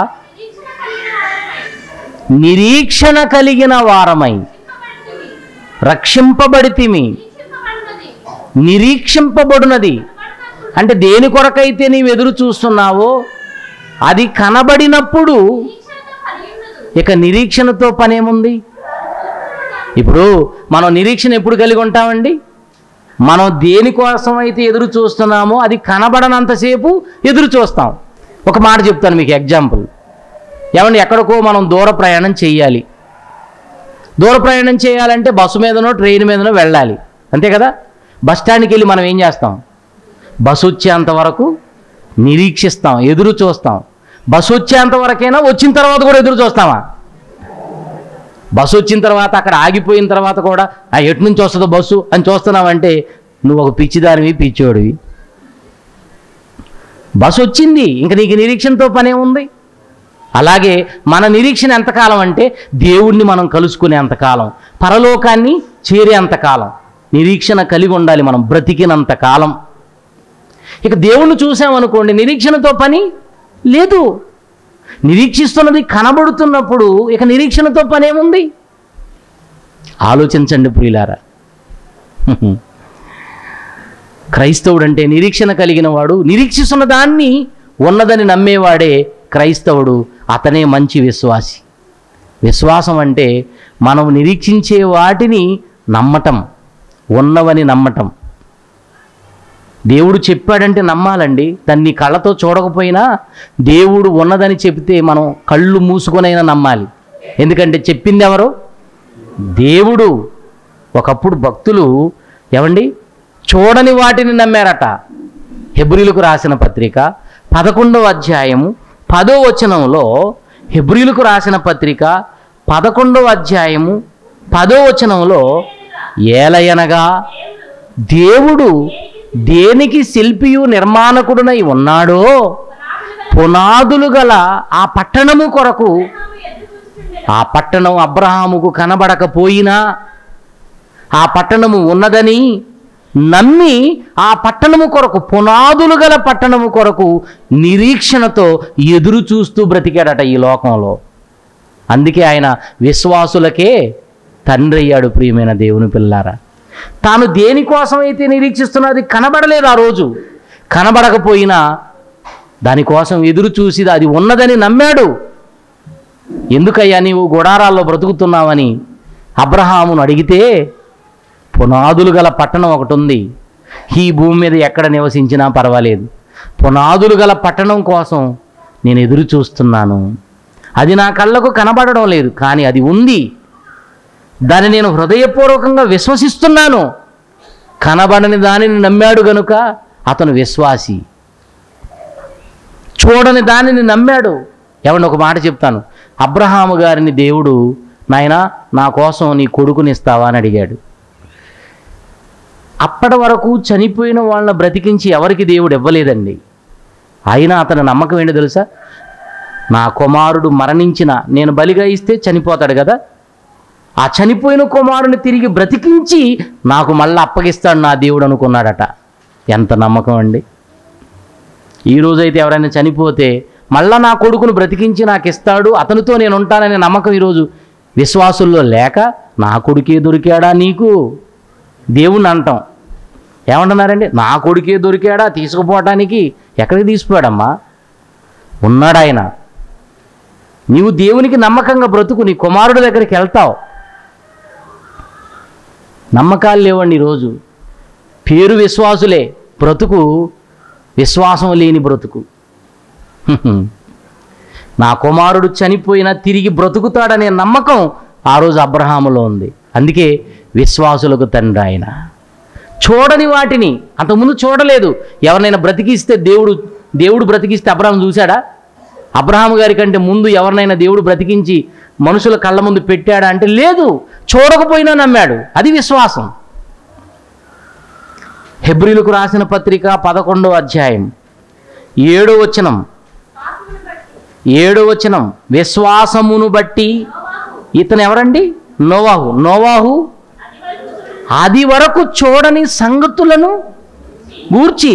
B: నిరీక్షణ కలిగిన వారమై రక్షింపబడితిమి నిరీక్షింపబడినది అంటే దేని కొరకైతే నీవు ఎదురు చూస్తున్నావో అది కనబడినప్పుడు ఇక నిరీక్షణతో పనేముంది ఇప్పుడు మనం నిరీక్షణ ఎప్పుడు కలిగి ఉంటామండి మనం దేనికోసం అయితే ఎదురు చూస్తున్నామో అది కనబడనంతసేపు ఎదురు చూస్తాం ఒక మాట చెప్తాను మీకు ఎగ్జాంపుల్ ఏమండి ఎక్కడికో మనం దూర ప్రయాణం చేయాలి దూర ప్రయాణం చేయాలంటే బస్సు మీదనో ట్రైన్ మీదనో వెళ్ళాలి అంతే కదా బస్ స్టాండ్కి వెళ్ళి మనం ఏం చేస్తాం బస్సు వచ్చేంత వరకు నిరీక్షిస్తాం ఎదురు చూస్తాం బస్సు వచ్చేంత వరకైనా వచ్చిన తర్వాత కూడా ఎదురు చూస్తామా బస్సు వచ్చిన తర్వాత అక్కడ ఆగిపోయిన తర్వాత కూడా ఆ ఎటు నుంచి వస్తుందో బస్సు అని చూస్తున్నావంటే నువ్వు ఒక పిచ్చిదానివి పిచ్చోడివి బస్సు వచ్చింది ఇంక నీకు నిరీక్షణతో పనే ఉంది అలాగే మన నిరీక్షణ ఎంతకాలం అంటే దేవుణ్ణి మనం కలుసుకునే అంతకాలం పరలోకాన్ని చేరేంతకాలం నిరీక్షణ కలిగి ఉండాలి మనం బ్రతికినంత కాలం ఇక దేవుణ్ణి చూసామనుకోండి నిరీక్షణతో పని లేదు నిరీక్షిస్తున్నది కనబడుతున్నప్పుడు ఇక నిరీక్షణతో పనేముంది ఆలోచించండి ప్రియులారా క్రైస్తవుడు అంటే నిరీక్షణ కలిగిన వాడు నిరీక్షిస్తున్న దాన్ని ఉన్నదని నమ్మేవాడే క్రైస్తవుడు అతనే మంచి విశ్వాసి విశ్వాసం అంటే మనం నిరీక్షించే వాటిని నమ్మటం ఉన్నవని నమ్మటం దేవుడు చెప్పాడంటే నమ్మాలండి దాన్ని కళ్ళతో చూడకపోయినా దేవుడు ఉన్నదని చెబితే మనం కళ్ళు మూసుకొనైనా నమ్మాలి ఎందుకంటే చెప్పింది ఎవరు దేవుడు ఒకప్పుడు భక్తులు ఏమండి చూడని వాటిని నమ్మారట హెబ్రిలకు రాసిన పత్రిక పదకొండవ అధ్యాయము పదో వచనంలో హెబ్రిలకు రాసిన పత్రిక పదకొండవ అధ్యాయము పదో వచనంలో ఏలయనగా దేవుడు దేనికి శిల్పియు నిర్మాణకుడునై ఉన్నాడో పునాదులు గల ఆ పట్టణము కొరకు ఆ పట్టణం అబ్రహాముకు కనబడకపోయినా ఆ పట్టణము ఉన్నదని నమ్మి ఆ పట్టణము కొరకు పునాదులు గల పట్టణము కొరకు నిరీక్షణతో ఎదురు చూస్తూ బ్రతికాడట ఈ లోకంలో అందుకే ఆయన విశ్వాసులకే తండ్రి అయ్యాడు ప్రియమైన దేవుని పిల్లారా తాను దేనికోసమైతే నిరీక్షిస్తున్నది కనబడలేదు ఆ రోజు కనబడకపోయినా దానికోసం ఎదురు చూసి అది ఉన్నదని నమ్మాడు ఎందుకయ్యా నీవు గుడారాల్లో బ్రతుకుతున్నావని అబ్రహామును అడిగితే పునాదులు గల పట్టణం ఒకటి ఉంది ఈ భూమి మీద ఎక్కడ నివసించినా పర్వాలేదు పునాదులు గల పట్టణం కోసం నేను ఎదురు చూస్తున్నాను అది నా కళ్ళకు కనబడడం లేదు కానీ అది ఉంది దాన్ని నేను హృదయపూర్వకంగా విశ్వసిస్తున్నాను కనబడని దానిని నమ్మాడు గనుక అతను విశ్వాసి చూడని దానిని నమ్మాడు ఏమన్నా ఒక మాట చెప్తాను అబ్రహాము గారిని దేవుడు నాయనా నా కోసం నీ కొడుకునిస్తావా అని అడిగాడు అప్పటి వరకు చనిపోయిన వాళ్ళని బ్రతికించి ఎవరికి దేవుడు ఇవ్వలేదండి అయినా అతని నమ్మకం ఏంటో తెలుసా నా కుమారుడు మరణించిన నేను బలిగా ఇస్తే చనిపోతాడు కదా ఆ చనిపోయిన కుమారుని తిరిగి బ్రతికించి నాకు మళ్ళీ అప్పగిస్తాడు నా దేవుడు అనుకున్నాడట ఎంత నమ్మకం అండి ఈ రోజైతే ఎవరైనా చనిపోతే మళ్ళా నా కొడుకును బ్రతికించి నాకు ఇస్తాడు అతనితో నేను ఉంటాననే నమ్మకం ఈరోజు విశ్వాసుల్లో లేక నా కొడుకే దొరికాడా నీకు దేవుణ్ణి అంటాం ఏమంటున్నారండి నా కొడుకే దొరికాడా తీసుకుపోవటానికి ఎక్కడికి తీసుకుపోయాడమ్మా ఉన్నాడు ఆయన నీవు దేవునికి నమ్మకంగా బ్రతుకు నీ కుమారుడి దగ్గరికి వెళ్తావు నమ్మకాలు లేవండి ఈరోజు పేరు విశ్వాసులే బ్రతుకు విశ్వాసం లేని బ్రతుకు హ్మ్. నా కుమారుడు చనిపోయినా తిరిగి బ్రతుకుతాడనే నమ్మకం ఆ రోజు అబ్రహాములో ఉంది అందుకే విశ్వాసులకు తండ్రి ఆయన చూడని వాటిని అంతకుముందు చూడలేదు ఎవరినైనా బ్రతికిస్తే దేవుడు దేవుడు బ్రతికిస్తే అబ్రహాం చూశాడా అబ్రహాం గారి కంటే ముందు ఎవరినైనా దేవుడు బ్రతికించి మనుషుల కళ్ళ ముందు పెట్టాడా అంటే లేదు చూడకపోయినా నమ్మాడు అది విశ్వాసం హెబ్రిలకు రాసిన పత్రిక పదకొండో అధ్యాయం ఏడో వచనం ఏడో వచనం విశ్వాసమును బట్టి ఇతను ఎవరండి నోవాహు నోవాహు అది వరకు చూడని సంగతులను గూర్చి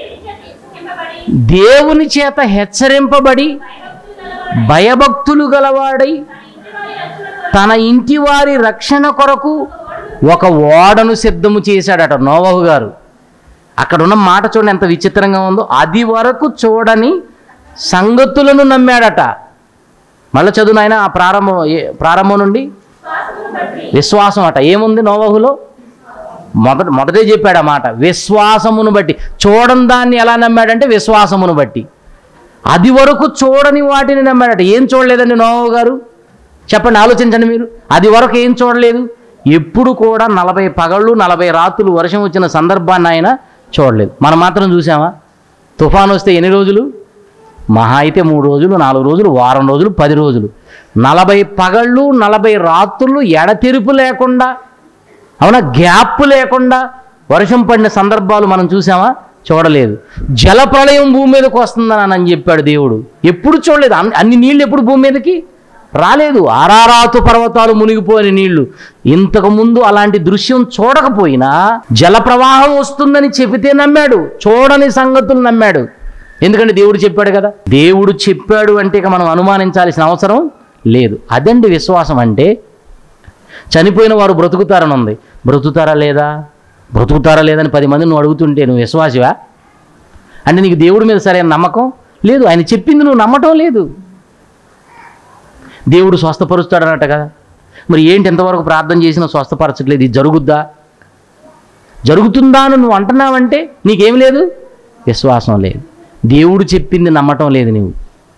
B: దేవుని చేత హెచ్చరింపబడి భయభక్తులు గలవాడై తన ఇంటి వారి రక్షణ కొరకు ఒక ఓడను సిద్ధము చేశాడట నోవహు గారు అక్కడ ఉన్న మాట చూడండి ఎంత విచిత్రంగా ఉందో అది వరకు చూడని సంగతులను నమ్మాడట మళ్ళీ చదువు నాయన ఆ ప్రారంభం ఏ- ప్రారంభం నుండి విశ్వాసం అట ఏముంది నోవహులో మొదట మొదటే చెప్పాడు ఆ మాట విశ్వాసమును బట్టి చూడని దాన్ని ఎలా నమ్మాడంటే విశ్వాసమును బట్టి అది వరకు చూడని వాటిని నమ్మాడట ఏం చూడలేదండి నోవహు గారు చెప్పండి ఆలోచించండి మీరు అది వరకు ఏం చూడలేదు ఎప్పుడు కూడా నలభై పగళ్ళు నలభై రాత్రులు వర్షం వచ్చిన సందర్భాన్ని ఆయన చూడలేదు మనం మాత్రం చూసామా తుఫాన్ వస్తే ఎన్ని రోజులు మహా అయితే మూడు రోజులు నాలుగు రోజులు వారం రోజులు పది రోజులు నలభై పగళ్ళు నలభై రాత్రులు ఎడతెరుపు లేకుండా అవునా గ్యాప్ లేకుండా వర్షం పడిన సందర్భాలు మనం చూసామా చూడలేదు జల ప్రళయం భూమి మీదకి వస్తుందని అని చెప్పాడు దేవుడు ఎప్పుడు చూడలేదు అన్ని- అన్ని నీళ్ళు ఎప్పుడు భూమి మీదకి రాలేదు ఆరారాతు పర్వతాలు మునిగిపోయిన నీళ్లు ఇంతకు ముందు అలాంటి దృశ్యం చూడకపోయినా జల ప్రవాహం వస్తుందని చెబితే నమ్మాడు చూడని సంగతులు నమ్మాడు ఎందుకంటే దేవుడు చెప్పాడు కదా దేవుడు చెప్పాడు అంటే ఇక మనం అనుమానించాల్సిన అవసరం లేదు అదండి విశ్వాసం అంటే చనిపోయిన వారు బ్రతుకుతారని ఉంది బ్రతుకుతారా లేదా బ్రతుకుతారా లేదని పది మంది నువ్వు అడుగుతుంటే నువ్వు విశ్వాసివా అంటే నీకు దేవుడి మీద సరైన నమ్మకం లేదు ఆయన చెప్పింది నువ్వు నమ్మటం లేదు దేవుడు స్వస్థపరుస్తాడనట కదా మరి ఏంటి ఎంతవరకు ప్రార్థన చేసినా స్వస్థపరచట్లేదు ఇది జరుగుద్దా జరుగుతుందా అని నువ్వు అంటున్నావంటే నీకేం లేదు విశ్వాసం లేదు దేవుడు చెప్పింది నమ్మటం లేదు నీవు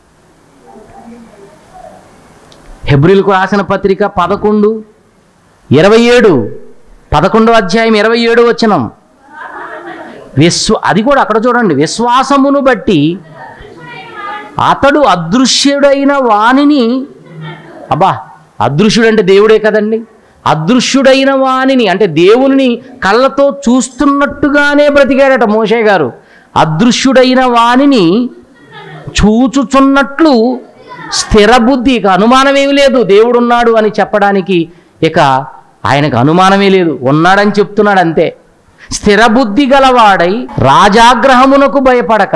B: హెబ్రిల్కు రాసిన పత్రిక పదకొండు ఇరవై ఏడు పదకొండో అధ్యాయం ఇరవై ఏడు వచనం విశ్వ అది కూడా అక్కడ చూడండి విశ్వాసమును బట్టి అతడు అదృశ్యుడైన వాణిని అబ్బా అదృశ్యుడంటే దేవుడే కదండి అదృశ్యుడైన వాణిని అంటే దేవుని కళ్ళతో చూస్తున్నట్టుగానే బ్రతికాడట మోషే గారు అదృశ్యుడైన వాణిని చూచుచున్నట్లు స్థిర బుద్ధి ఇక అనుమానం ఏమీ లేదు దేవుడు ఉన్నాడు అని చెప్పడానికి ఇక ఆయనకు అనుమానమే లేదు ఉన్నాడని చెప్తున్నాడు అంతే స్థిర బుద్ధి గలవాడై రాజాగ్రహమునకు భయపడక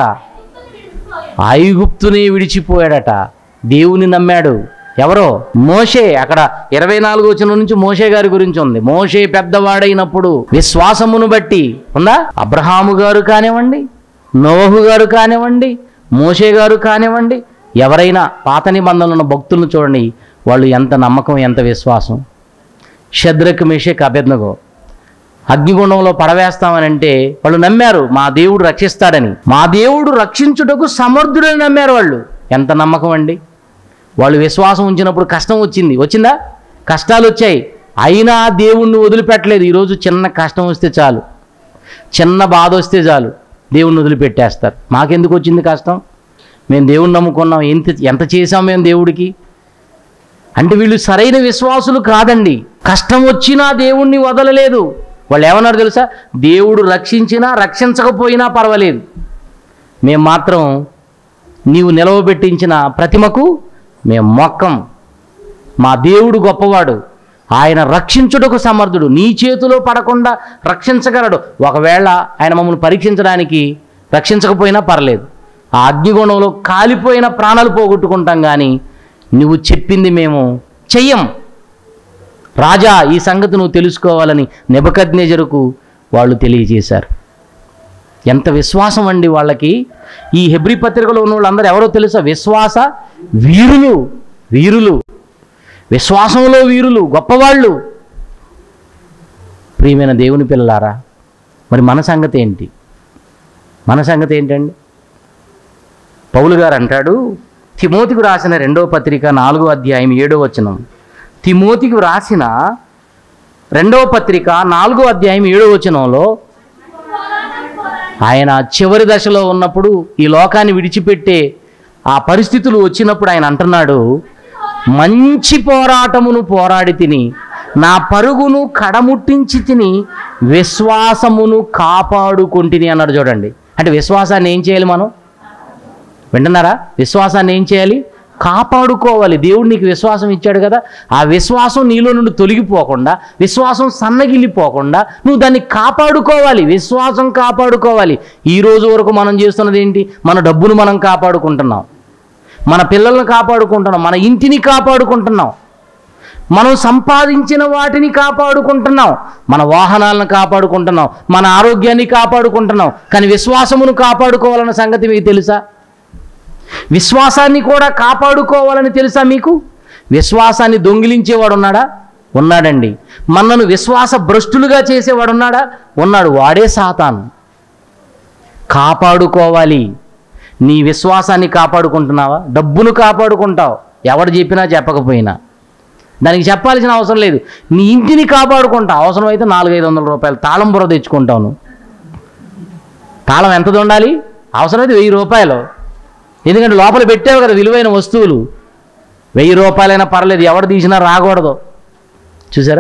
B: ఐగుప్తుని విడిచిపోయాడట దేవుని నమ్మాడు ఎవరో మోషే అక్కడ ఇరవై నాలుగు వచ్చిన నుంచి మోషే గారి గురించి ఉంది మోషే పెద్దవాడైనప్పుడు విశ్వాసమును బట్టి ఉందా అబ్రహాము గారు కానివ్వండి నోహు గారు కానివ్వండి మోషే గారు కానివ్వండి ఎవరైనా పాత నిబంధనలు ఉన్న భక్తులను చూడండి వాళ్ళు ఎంత నమ్మకం ఎంత విశ్వాసం శద్రక్ మేషక్ అభ్యర్థగో అగ్నిగుండంలో పడవేస్తామని అంటే వాళ్ళు నమ్మారు మా దేవుడు రక్షిస్తాడని మా దేవుడు రక్షించుటకు సమర్థుడని నమ్మారు వాళ్ళు ఎంత నమ్మకం అండి వాళ్ళు విశ్వాసం ఉంచినప్పుడు కష్టం వచ్చింది వచ్చిందా కష్టాలు వచ్చాయి అయినా దేవుణ్ణి వదిలిపెట్టలేదు ఈరోజు చిన్న కష్టం వస్తే చాలు చిన్న బాధ వస్తే చాలు దేవుణ్ణి వదిలిపెట్టేస్తారు మాకెందుకు వచ్చింది కష్టం మేము దేవుణ్ణి నమ్ముకున్నాం ఎంత ఎంత చేసాం మేము దేవుడికి అంటే వీళ్ళు సరైన విశ్వాసులు కాదండి కష్టం వచ్చినా దేవుణ్ణి వదలలేదు వాళ్ళు ఏమన్నారు తెలుసా దేవుడు రక్షించినా రక్షించకపోయినా పర్వాలేదు మేము మాత్రం నీవు నిలవబెట్టించిన ప్రతిమకు మేము మొక్కం మా దేవుడు గొప్పవాడు ఆయన రక్షించుటకు సమర్థుడు నీ చేతిలో పడకుండా రక్షించగలడు ఒకవేళ ఆయన మమ్మల్ని పరీక్షించడానికి రక్షించకపోయినా పర్లేదు ఆ అగ్నిగుణంలో కాలిపోయిన ప్రాణాలు పోగొట్టుకుంటాం కానీ నువ్వు చెప్పింది మేము చెయ్యం రాజా ఈ సంగతి నువ్వు తెలుసుకోవాలని నెబకద్నేజరుకు వాళ్ళు తెలియజేశారు ఎంత విశ్వాసం అండి వాళ్ళకి ఈ హెబ్రి పత్రికలో ఉన్న వాళ్ళందరూ ఎవరో తెలుసా విశ్వాస వీరులు వీరులు విశ్వాసంలో వీరులు గొప్పవాళ్ళు ప్రియమైన దేవుని పిల్లలారా మరి మన సంగతి ఏంటి మన సంగతి ఏంటండి పౌలు గారు అంటాడు తిమోతికి రాసిన రెండో పత్రిక నాలుగో అధ్యాయం ఏడో వచనం తిమోతికి రాసిన రెండవ పత్రిక నాలుగో అధ్యాయం ఏడో వచనంలో ఆయన చివరి దశలో ఉన్నప్పుడు ఈ లోకాన్ని విడిచిపెట్టే ఆ పరిస్థితులు వచ్చినప్పుడు ఆయన అంటున్నాడు మంచి పోరాటమును పోరాడి తిని నా పరుగును కడముట్టించి తిని విశ్వాసమును కాపాడుకుంటుని అన్నాడు చూడండి అంటే విశ్వాసాన్ని ఏం చేయాలి మనం వింటున్నారా విశ్వాసాన్ని ఏం చేయాలి కాపాడుకోవాలి దేవుడు నీకు విశ్వాసం ఇచ్చాడు కదా ఆ విశ్వాసం నీలో నుండి తొలగిపోకుండా విశ్వాసం సన్నగిల్లిపోకుండా నువ్వు దాన్ని కాపాడుకోవాలి విశ్వాసం కాపాడుకోవాలి ఈ రోజు వరకు మనం చేస్తున్నది ఏంటి మన డబ్బును మనం కాపాడుకుంటున్నాం మన పిల్లల్ని కాపాడుకుంటున్నాం మన ఇంటిని కాపాడుకుంటున్నాం మనం సంపాదించిన వాటిని కాపాడుకుంటున్నాం మన వాహనాలను కాపాడుకుంటున్నాం మన ఆరోగ్యాన్ని కాపాడుకుంటున్నాం కానీ విశ్వాసమును కాపాడుకోవాలన్న సంగతి మీకు తెలుసా విశ్వాసాన్ని కూడా కాపాడుకోవాలని తెలుసా మీకు విశ్వాసాన్ని దొంగిలించేవాడు ఉన్నాడా ఉన్నాడండి మనను విశ్వాస భ్రష్టులుగా చేసేవాడు ఉన్నాడా ఉన్నాడు వాడే సాతాను కాపాడుకోవాలి నీ విశ్వాసాన్ని కాపాడుకుంటున్నావా డబ్బును కాపాడుకుంటావు ఎవడు చెప్పినా చెప్పకపోయినా దానికి చెప్పాల్సిన అవసరం లేదు నీ ఇంటిని కాపాడుకుంటావు అవసరమైతే నాలుగైదు వందల రూపాయలు తాళం బుర్ర తెచ్చుకుంటావు నువ్వు తాళం ఎంత ఉండాలి అవసరమైతే వెయ్యి రూపాయలు ఎందుకంటే లోపల పెట్టావు కదా విలువైన వస్తువులు వెయ్యి రూపాయలైనా పర్లేదు ఎవడు తీసినా రాకూడదు చూసారా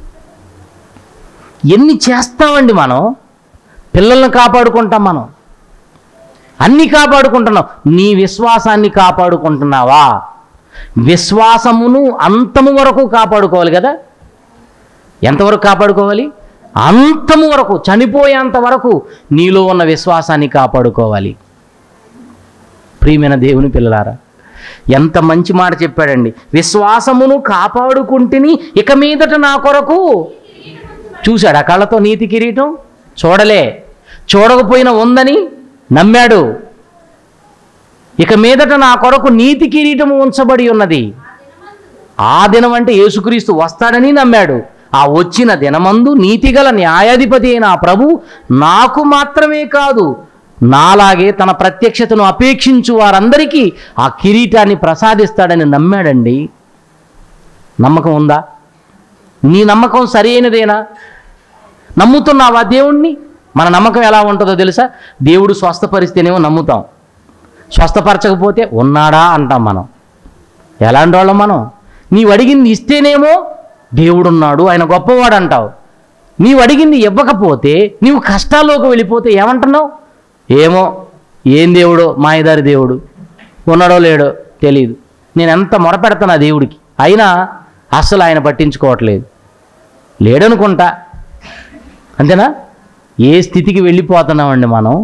B: ఎన్ని చేస్తామండి మనం పిల్లల్ని కాపాడుకుంటాం మనం అన్ని కాపాడుకుంటున్నావు నీ విశ్వాసాన్ని కాపాడుకుంటున్నావా విశ్వాసమును అంతము వరకు కాపాడుకోవాలి కదా ఎంతవరకు కాపాడుకోవాలి అంతము వరకు చనిపోయేంత వరకు నీలో ఉన్న విశ్వాసాన్ని కాపాడుకోవాలి ప్రియమైన దేవుని పిల్లలారా ఎంత మంచి మాట చెప్పాడండి విశ్వాసమును కాపాడుకుంటుని ఇక మీదట నా కొరకు చూశాడు ఆ కళ్ళతో నీతి కిరీటం చూడలే చూడకపోయినా ఉందని నమ్మాడు ఇక మీదట నా కొరకు నీతి కిరీటం ఉంచబడి ఉన్నది ఆ దినం అంటే యేసుక్రీస్తు వస్తాడని నమ్మాడు ఆ వచ్చిన దినమందు నీతిగల న్యాయాధిపతి అయిన ఆ ప్రభు నాకు మాత్రమే కాదు నాలాగే తన ప్రత్యక్షతను అపేక్షించు వారందరికీ ఆ కిరీటాన్ని ప్రసాదిస్తాడని నమ్మాడండి నమ్మకం ఉందా నీ నమ్మకం సరైనదేనా నమ్ముతున్నావా దేవుణ్ణి మన నమ్మకం ఎలా ఉంటుందో తెలుసా దేవుడు స్వస్థపరిస్తేనేమో నమ్ముతాం స్వస్థపరచకపోతే ఉన్నాడా అంటాం మనం ఎలాంటి వాళ్ళం మనం నీవు అడిగింది ఇస్తేనేమో దేవుడున్నాడు ఆయన గొప్పవాడు అంటావు నీవు అడిగింది ఇవ్వకపోతే నీవు కష్టాల్లోకి వెళ్ళిపోతే ఏమంటున్నావు ఏమో ఏం దేవుడో మాయదారి దేవుడు ఉన్నాడో లేడో తెలియదు నేను ఎంత మొరపెడతాను ఆ దేవుడికి అయినా అస్సలు ఆయన పట్టించుకోవట్లేదు లేడనుకుంటా అంతేనా ఏ స్థితికి వెళ్ళిపోతున్నామండి మనం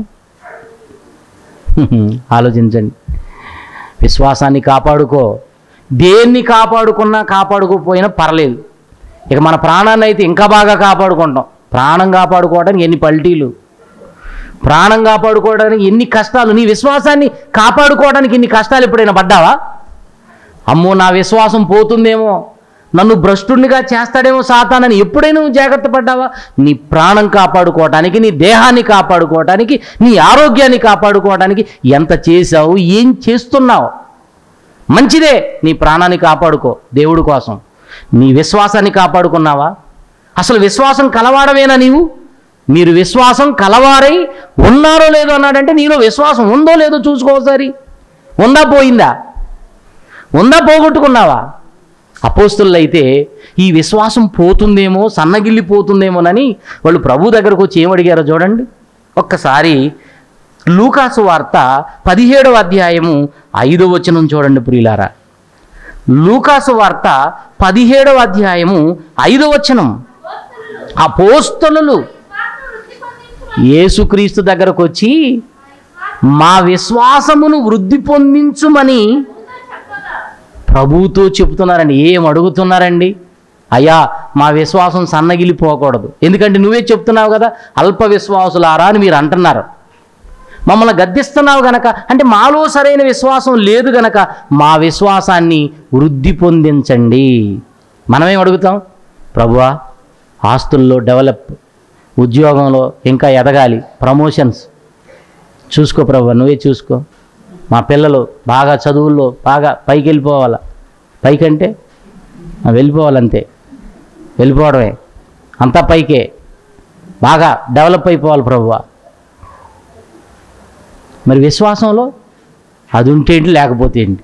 B: ఆలోచించండి విశ్వాసాన్ని కాపాడుకో దేన్ని కాపాడుకున్నా కాపాడుకోపోయినా పర్లేదు ఇక మన ప్రాణాన్ని అయితే ఇంకా బాగా కాపాడుకుంటాం ప్రాణం కాపాడుకోవడానికి ఎన్ని పల్టీలు ప్రాణం కాపాడుకోవడానికి ఎన్ని కష్టాలు నీ విశ్వాసాన్ని కాపాడుకోవడానికి ఎన్ని కష్టాలు ఎప్పుడైనా పడ్డావా అమ్మో నా విశ్వాసం పోతుందేమో నన్ను భ్రష్టునిగా చేస్తాడేమో సాతానని ఎప్పుడైనా నువ్వు జాగ్రత్త పడ్డావా నీ ప్రాణం కాపాడుకోవటానికి నీ దేహాన్ని కాపాడుకోవటానికి నీ ఆరోగ్యాన్ని కాపాడుకోవటానికి ఎంత చేశావు ఏం చేస్తున్నావు మంచిదే నీ ప్రాణాన్ని కాపాడుకో దేవుడి కోసం నీ విశ్వాసాన్ని కాపాడుకున్నావా అసలు విశ్వాసం కలవాడమేనా నీవు మీరు విశ్వాసం కలవారై ఉన్నారో లేదో అన్నాడంటే నీలో విశ్వాసం ఉందో లేదో చూసుకోసారి ఉందా పోయిందా ఉందా పోగొట్టుకున్నావా అపోస్తులు అయితే ఈ విశ్వాసం పోతుందేమో సన్నగిల్లిపోతుందేమోనని వాళ్ళు ప్రభు దగ్గరకు వచ్చి ఏమడిగారో చూడండి ఒక్కసారి లూకాసు వార్త పదిహేడవ అధ్యాయము ఐదో వచనం చూడండి ప్రియులారా లూకాసు వార్త పదిహేడవ అధ్యాయము ఐదో వచనం అపోస్తలు యేసుక్రీస్తు దగ్గరకు వచ్చి మా విశ్వాసమును వృద్ధి పొందించుమని ప్రభువుతో చెబుతున్నారండి ఏం అడుగుతున్నారండి అయ్యా మా విశ్వాసం సన్నగిలిపోకూడదు ఎందుకంటే నువ్వే చెప్తున్నావు కదా అల్ప విశ్వాసులారా అని మీరు అంటున్నారు మమ్మల్ని గద్దిస్తున్నావు గనక అంటే మాలో సరైన విశ్వాసం లేదు గనక మా విశ్వాసాన్ని వృద్ధి పొందించండి మనమేం అడుగుతాం ప్రభువా ఆస్తుల్లో డెవలప్ ఉద్యోగంలో ఇంకా ఎదగాలి ప్రమోషన్స్ చూసుకో ప్రభు నువ్వే చూసుకో మా పిల్లలు బాగా చదువుల్లో బాగా పైకి వెళ్ళిపోవాలా పైకంటే ఆ, వెళ్ళిపోవాలంతే వెళ్ళిపోవడమే అంతా పైకే బాగా డెవలప్ అయిపోవాలి ప్రభువా మరి విశ్వాసంలో అది ఉంటే ఏంటి లేకపోతే ఏంటి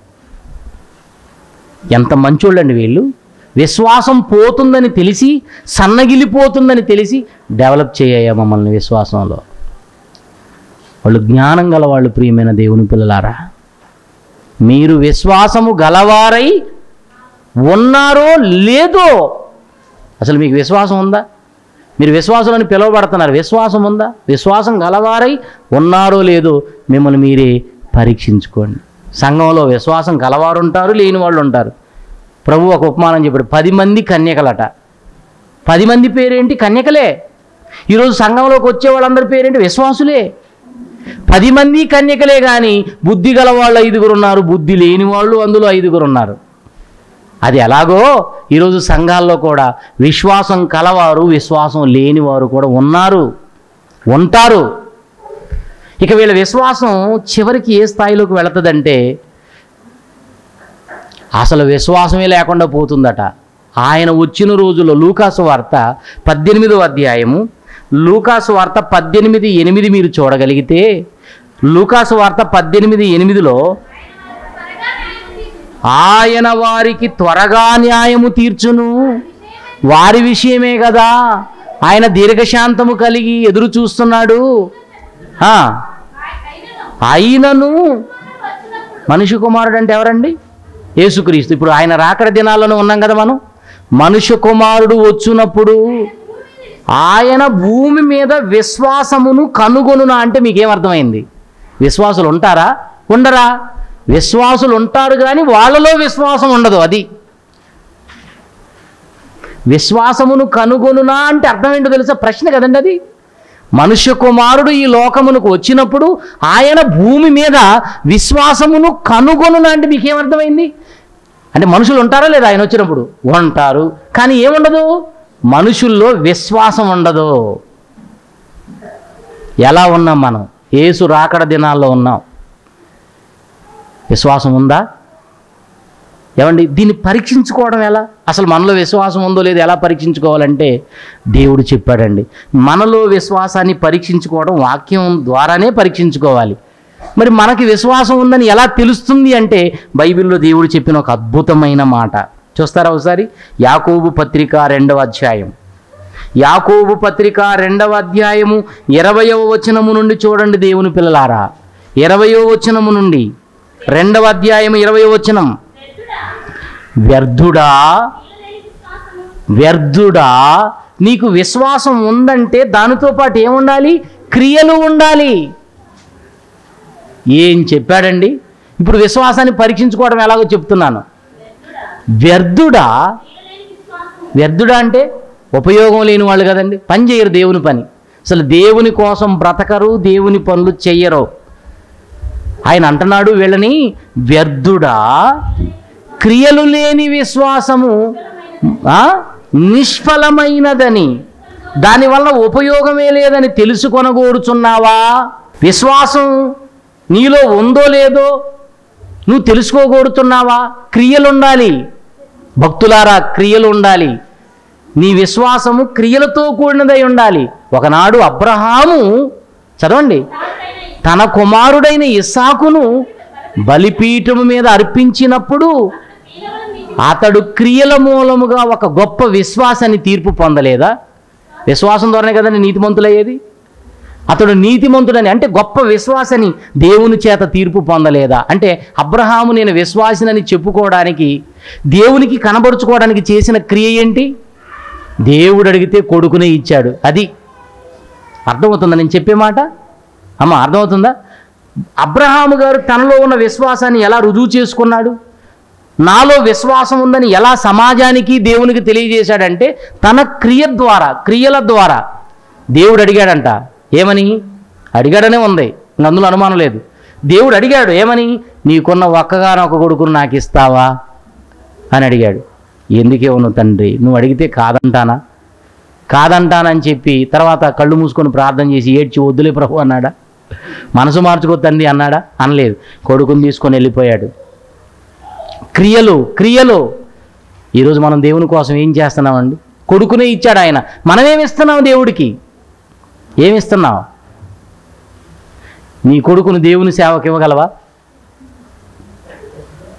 B: ఎంత మంచోళ్ళండి వీళ్ళు విశ్వాసం పోతుందని తెలిసి సన్నగిలిపోతుందని తెలిసి డెవలప్ చేయ మమ్మల్ని విశ్వాసంలో వాళ్ళు జ్ఞానం గల వాళ్ళు ప్రియమైన దేవుని పిల్లలారా మీరు విశ్వాసము గలవారై ఉన్నారో లేదో అసలు మీకు విశ్వాసం ఉందా మీరు విశ్వాసులని పిలువబడుతున్నారు విశ్వాసం ఉందా విశ్వాసం గలవారై ఉన్నారో లేదో మిమ్మల్ని మీరే పరీక్షించుకోండి సంఘంలో విశ్వాసం గలవారు ఉంటారు లేని వాళ్ళు ఉంటారు ప్రభు ఒక ఉపమానం చెప్పాడు పది మంది కన్యకలట పది మంది పేరేంటి కన్యకలే ఈరోజు సంఘంలోకి వచ్చే వాళ్ళందరి పేరేంటి విశ్వాసులే పది మంది కన్యకలే కానీ బుద్ధి గల వాళ్ళు ఐదుగురు ఉన్నారు బుద్ధి లేని వాళ్ళు అందులో ఐదుగురు ఉన్నారు అది ఎలాగో ఈరోజు సంఘాల్లో కూడా విశ్వాసం కలవారు విశ్వాసం లేనివారు కూడా ఉన్నారు ఉంటారు ఇక వీళ్ళ విశ్వాసం చివరికి ఏ స్థాయిలోకి వెళుతుందంటే అసలు విశ్వాసమే లేకుండా పోతుందట ఆయన వచ్చిన రోజుల్లో లూకాసు వార్త పద్దెనిమిదో అధ్యాయము లూకాసు వార్త పద్దెనిమిది ఎనిమిది మీరు చూడగలిగితే లూకాసు వార్త పద్దెనిమిది ఎనిమిదిలో ఆయన వారికి త్వరగా న్యాయము తీర్చును వారి విషయమే కదా ఆయన దీర్ఘశాంతము కలిగి ఎదురు చూస్తున్నాడు ఆ, అయినను మనుష్య కుమారుడు అంటే ఎవరండి యేసుక్రీస్తు ఇప్పుడు ఆయన రాకడ దినాల్లోనే ఉన్నాం కదా మనం మనుష్య కుమారుడు వచ్చినప్పుడు ఆయన భూమి మీద విశ్వాసమును కనుగొనునా అంటే మీకేం అర్థమైంది విశ్వాసులు ఉంటారా ఉండరా విశ్వాసులు ఉంటారు కానీ వాళ్ళలో విశ్వాసం ఉండదు అది విశ్వాసమును కనుగొనునా అంటే అర్థం ఏంటో తెలుసా ప్రశ్న కదండి అది మనుష్య కుమారుడు ఈ లోకమునకు వచ్చినప్పుడు ఆయన భూమి మీద విశ్వాసమును కనుగొనునా అంటే మీకేమర్థమైంది అంటే మనుషులు ఉంటారా లేదా ఆయన వచ్చినప్పుడు ఉంటారు కానీ ఏముండదు మనుషుల్లో విశ్వాసం ఉండదు ఎలా ఉన్నాం మనం ఏసు రాకడ దినాల్లో ఉన్నాం విశ్వాసం ఉందా ఏమండి దీన్ని పరీక్షించుకోవడం ఎలా అసలు మనలో విశ్వాసం ఉందో లేదో ఎలా పరీక్షించుకోవాలంటే దేవుడు చెప్పాడండి మనలో విశ్వాసాన్ని పరీక్షించుకోవడం వాక్యం ద్వారానే పరీక్షించుకోవాలి మరి మనకి విశ్వాసం ఉందని ఎలా తెలుస్తుంది అంటే బైబిల్లో దేవుడు చెప్పిన ఒక అద్భుతమైన మాట చూస్తారా ఒకసారి యాకోబు పత్రిక రెండవ అధ్యాయం యాకోబు పత్రిక రెండవ అధ్యాయము ఇరవయవ వచనము నుండి చూడండి దేవుని పిల్లలారా ఇరవయో వచనము నుండి రెండవ అధ్యాయం ఇరవయో వచనం వ్యర్థుడా వ్యర్థుడా నీకు విశ్వాసం ఉందంటే దానితో పాటు ఏముండాలి క్రియలు ఉండాలి ఏం చెప్పాడండి ఇప్పుడు విశ్వాసాన్ని పరీక్షించుకోవడం ఎలాగో చెప్తున్నాను వ్యర్థుడా వ్యర్థుడా అంటే ఉపయోగం లేని వాళ్ళు కదండి పని చేయరు దేవుని పని అసలు దేవుని కోసం బ్రతకరు దేవుని పనులు చెయ్యరు ఆయన అంటున్నాడు వీళ్ళని వ్యర్థుడా క్రియలు లేని విశ్వాసము ఆ, నిష్ఫలమైనదని దానివల్ల ఉపయోగమే లేదని తెలుసుకొనగోరుచున్నావా విశ్వాసం నీలో ఉందో లేదో నువ్వు తెలుసుకోగోరుతున్నావా క్రియలు ఉండాలి భక్తులారా క్రియలు ఉండాలి నీ విశ్వాసము క్రియలతో కూడినదై ఉండాలి ఒకనాడు అబ్రహాము చదవండి తన కుమారుడైన ఇస్సాకును బలిపీఠము మీద అర్పించినప్పుడు అతడు క్రియల మూలముగా ఒక గొప్ప విశ్వాసాన్ని తీర్పు పొందలేదా విశ్వాసం ద్వారానే కదండి నీతిమంతులయ్యేది అతడు నీతిమంతుడని అంటే గొప్ప విశ్వాసని దేవుని చేత తీర్పు పొందలేదా అంటే అబ్రహాము నేను విశ్వాసినని చెప్పుకోవడానికి దేవునికి కనబరుచుకోవడానికి చేసిన క్రియ ఏంటి దేవుడు అడిగితే కొడుకునే ఇచ్చాడు అది అర్థమవుతుందా నేను చెప్పే మాట అమ్మ అర్థమవుతుందా అబ్రహాము గారు తనలో ఉన్న విశ్వాసాన్ని ఎలా రుజువు చేసుకున్నాడు నాలో విశ్వాసం ఉందని ఎలా సమాజానికి దేవునికి తెలియజేశాడంటే తన క్రియ ద్వారా క్రియల ద్వారా దేవుడు అడిగాడంట ఏమని అడిగాడనే ఉంది ఇంక అందులో అనుమానం లేదు దేవుడు అడిగాడు ఏమని నీకున్న ఒక్కగానొక్క కొడుకును నాకు ఇస్తావా అని అడిగాడు ఎందుకేమను తండ్రి నువ్వు అడిగితే కాదంటానా కాదంటానని చెప్పి తర్వాత కళ్ళు మూసుకొని ప్రార్థన చేసి ఏడ్చి వద్దులే ప్రభు అన్నాడా మనసు మార్చుకో తండ్రి అన్నాడా అనలేదు కొడుకుని తీసుకొని వెళ్ళిపోయాడు క్రియలు క్రియలు ఈరోజు మనం దేవుని కోసం ఏం చేస్తున్నామండి కొడుకునే ఇచ్చాడు ఆయన మనమేమి ఇస్తున్నాం దేవుడికి ఏమి ఇస్తున్నావు నీ కొడుకును దేవుని సేవకు ఇవ్వగలవా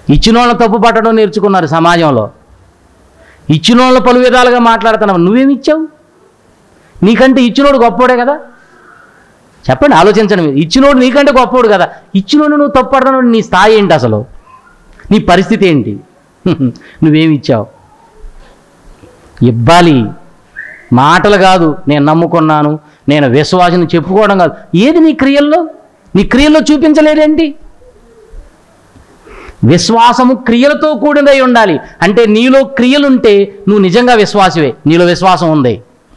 B: ఇచ్చిన వాళ్ళని తప్పు పట్టడం నేర్చుకున్నారు సమాజంలో ఇచ్చిన వాళ్ళని పలు విధాలుగా మాట్లాడుతున్నావు నువ్వేమి ఇచ్చావు నీకంటే ఇచ్చినోడు గొప్పోడే కదా చెప్పండి ఆలోచించండి మీరు ఇచ్చినోడు నీకంటే గొప్పోడు కదా ఇచ్చినోడు నువ్వు తప్పు పడుతున్నావు నీ స్థాయి ఏంటి అసలు నీ పరిస్థితి ఏంటి నువ్వేమి ఇచ్చావు ఇవ్వాలి మాటలు కాదు నేను నమ్ముకున్నాను నేను విశ్వాసం చెప్పుకోవడం కాదు ఏది నీ క్రియల్లో నీ క్రియల్లో చూపించలేదేంటి విశ్వాసము క్రియలతో కూడినదై ఉండాలి అంటే నీలో క్రియలుంటే నువ్వు నిజంగా విశ్వాసవే నీలో విశ్వాసం ఉంది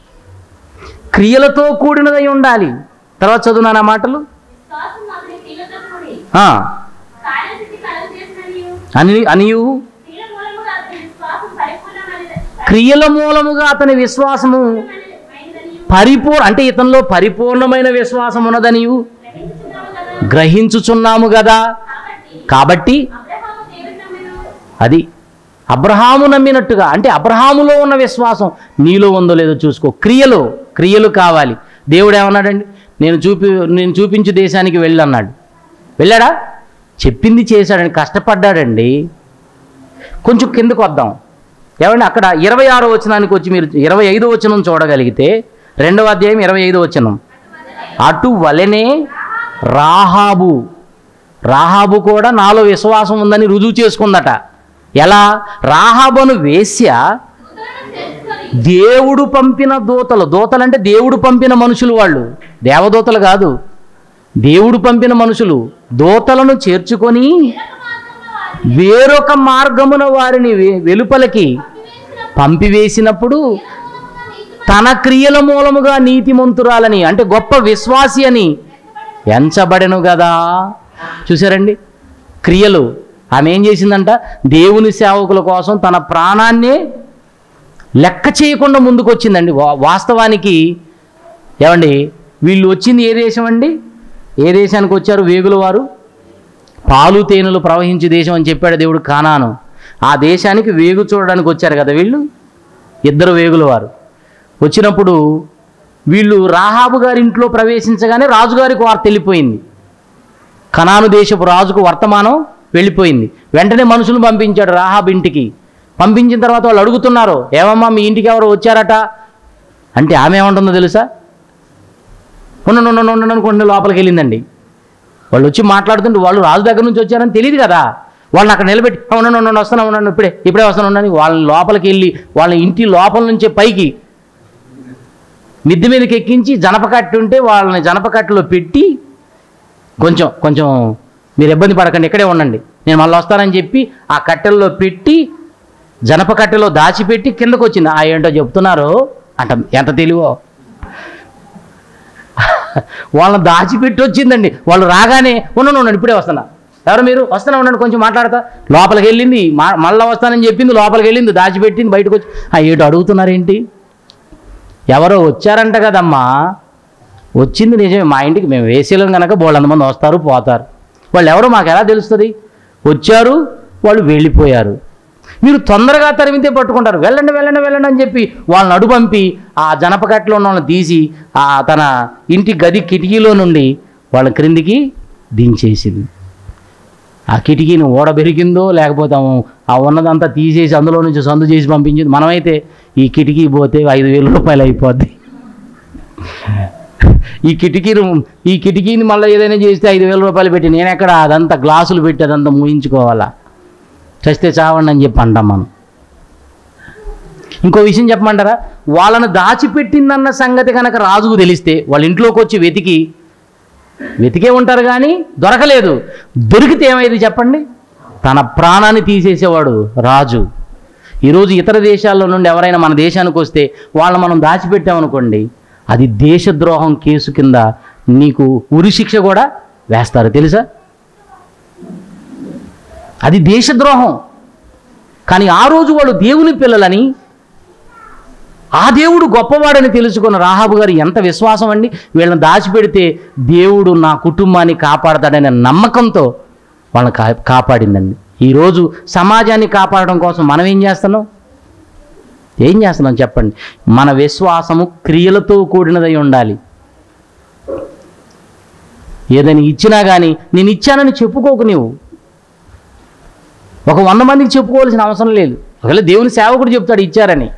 B: క్రియలతో కూడినదై ఉండాలి తర్వాత చదువునా మాటలు
C: విశ్వాసం అతని క్రియలతో కూడి
B: ఆ,
C: కార్యసిద్ధి కలుగజేసిననియు,
B: అని అనియు
C: క్రియల మూలముగా అతని విశ్వాసం పరిపూర్ణమైనది-
B: క్రియల మూలముగా అతని విశ్వాసము
C: పరిపూర్ణమైనదనియు
B: పరిపూర్ణ అంటే ఇతనిలో పరిపూర్ణమైన విశ్వాసం ఉన్నదనియు
C: గ్రహించుచున్నాము కదా.
B: గ్రహించుచున్నాము కదా
C: కాబట్టి
B: కాబట్టి
C: అబ్రహాము దేవుని నమ్మెను.
B: అది అబ్రహాము నమ్మినట్టుగా అంటే అబ్రహాములో ఉన్న విశ్వాసం నీలో ఉందో లేదో చూసుకో క్రియలు క్రియలు కావాలి దేవుడు ఏమన్నాడండి నేను చూపి నేను చూపించు దేశానికి వెళ్ళి అన్నాడు వెళ్ళాడా చెప్పింది చేశాడండి కష్టపడ్డాడండి కొంచెం కిందకు వద్దాం ఏమండి అక్కడ ఇరవై ఆరో వచనానికి వచ్చి మీరు ఇరవై ఐదో వచనం చూడగలిగితే రెండవ అధ్యాయం ఇరవై ఐదో వచనం అటు వలనే రాహాబు రాహాబు కూడా నాలో విశ్వాసం ఉందని రుజువు చేసుకుందట ఎలా రాహాబును వేశ్య
C: దూతలను చేర్చుకొని
B: దేవుడు పంపిన దూతలు దూతలు అంటే దేవుడు పంపిన మనుషులు వాళ్ళు దేవదూతలు కాదు దేవుడు పంపిన మనుషులు దూతలను చేర్చుకొని వేరొక మార్గమున వారిని వె- వెలుపలకి పంపివేసినప్పుడు తన క్రియల మూలముగా నీతిమంతురాలని అంటే గొప్ప విశ్వాసి అని ఎంచబడెను కదా చూసారండి క్రియలు ఆమె ఏం చేసిందంట దేవుని సేవకుల కోసం తన ప్రాణాన్నే లెక్క చేయకుండా ముందుకు వచ్చిందండి వా- వాస్తవానికి ఏమండి వీళ్ళు వచ్చింది ఏ దేశం అండి ఏ దేశానికి వచ్చారు వేగుల వారు పాలు తేనెలు ప్రవహించే దేశం అని చెప్పాడు దేవుడు కానాను ఆ దేశానికి వేగు చూడడానికి వచ్చారు కదా వీళ్ళు ఇద్దరు వేగుల వారు వచ్చినప్పుడు వీళ్ళు రాహాబు గారి ఇంట్లో ప్రవేశించగానే రాజుగారికి వార్త వెళ్ళిపోయింది కనాను దేశపు రాజుకు వర్తమానం వెళ్ళిపోయింది వెంటనే మనుషులు పంపించాడు రాహాబ్ ఇంటికి పంపించిన తర్వాత వాళ్ళు అడుగుతున్నారు ఏమమ్మా మీ ఇంటికి ఎవరు వచ్చారట అంటే ఆమె ఏమంటుందో తెలుసా ఉండండి ఉండండి ఉండండి అనుకుంటే లోపలికి వెళ్ళిందండి వాళ్ళు వచ్చి మాట్లాడుతుంటే వాళ్ళు రాజు దగ్గర నుంచి వచ్చారని తెలియదు కదా వాళ్ళని అక్కడ నిలబెట్టి "ఆ, ఉండండి ఉండండి వస్తాను ఉండండి ఇప్పుడే ఇప్పుడే వస్తాను ఉండండి వాళ్ళని లోపలికి వెళ్ళి వాళ్ళ ఇంటి లోపల నుంచే పైకి మిద్దె మీదకి ఎక్కించి జనపకట్టు ఉంటే వాళ్ళని జనపకట్టులో పెట్టి కొంచెం కొంచెం మీరు ఇబ్బంది పడకండి ఇక్కడే ఉండండి నేను మళ్ళీ వస్తానని చెప్పి ఆ కట్టెల్లో పెట్టి జనప కట్టెలో దాచిపెట్టి కిందకు వచ్చింది ఆ ఏంటో చెప్తున్నారు అంట ఎంత తెలివో వాళ్ళని దాచిపెట్టి వచ్చిందండి వాళ్ళు రాగానే ఉండండి ఉండండి ఇప్పుడే వస్తున్నా ఎవరు మీరు వస్తున్నా ఉండండి కొంచెం మాట్లాడతా లోపలికి వెళ్ళింది మా మళ్ళీ వస్తానని చెప్పింది లోపలికి వెళ్ళింది దాచిపెట్టింది బయటకు వచ్చి ఆ ఏటో అడుగుతున్నారేంటి ఎవరో వచ్చారంట కదమ్మా వచ్చింది నిజమే మా ఇంటికి మేము వేసేలం కనుక బోళ్ళంత మంది వస్తారు పోతారు వాళ్ళు ఎవరో మాకు ఎలా తెలుస్తుంది వచ్చారు వాళ్ళు వెళ్ళిపోయారు మీరు తొందరగా తరిమితే పట్టుకుంటారు వెళ్ళండి వెళ్ళండి వెళ్ళండి అని చెప్పి వాళ్ళని అడు పంపి ఆ జనపకట్లో ఉన్న వాళ్ళని తీసి ఆ తన ఇంటి గది కిటికీలో నుండి వాళ్ళ క్రిందికి దించేసింది ఆ కిటికీని ఓడ పెరిగిందో లేకపోతే ఆ- ఆ ఉన్నదంతా తీసేసి అందులో నుంచి సందు చేసి పంపించింది మనమైతే ఈ కిటికీ పోతే ఐదు వేల రూపాయలు అయిపోద్ది ఈ కిటికీని ఈ కిటికీని మళ్ళీ ఏదైనా చేస్తే ఐదు వేల రూపాయలు పెట్టి నేను ఎక్కడ అదంతా గ్లాసులు పెట్టి అదంతా ముయించుకోవాలా చస్తే చావండి అని చెప్పి అంటాం మనం ఇంకో విషయం చెప్పమంటారా వాళ్ళను దాచిపెట్టిందన్న సంగతి కనుక రాజుకు తెలిస్తే వాళ్ళ ఇంట్లోకి వచ్చి వెతికి వెతికే ఉంటారు కానీ దొరకలేదు దొరికితే ఏమైంది చెప్పండి తన ప్రాణాన్ని తీసేసేవాడు రాజు ఈరోజు ఇతర దేశాల్లో నుండి ఎవరైనా మన దేశానికి వస్తే వాళ్ళని మనం దాచిపెట్టామనుకోండి అది దేశద్రోహం కేసు కింద నీకు ఉరి శిక్ష కూడా వేస్తారు తెలుసా అది దేశద్రోహం కానీ ఆ రోజు వాళ్ళు దేవుని పిల్లలని ఆ దేవుడు గొప్పవాడని తెలుసుకున్న రాహాబు గారు ఎంత విశ్వాసం అండి వీళ్ళని దాచిపెడితే దేవుడు నా కుటుంబాన్ని కాపాడతాడనే నమ్మకంతో వాళ్ళని కా కాపాడిందండి ఈరోజు సమాజాన్ని కాపాడడం కోసం మనం ఏం చేస్తున్నాం ఏం చేస్తున్నాం చెప్పండి మన విశ్వాసము క్రియలతో కూడినదై ఉండాలి ఏదైనా ఇచ్చినా కానీ నేను ఇచ్చానని చెప్పుకోకు నీవు ఒక వంద మందికి చెప్పుకోవాల్సిన అవసరం లేదు ఒకవేళ దేవుని సేవకుడు చెప్తాడు ఇచ్చారని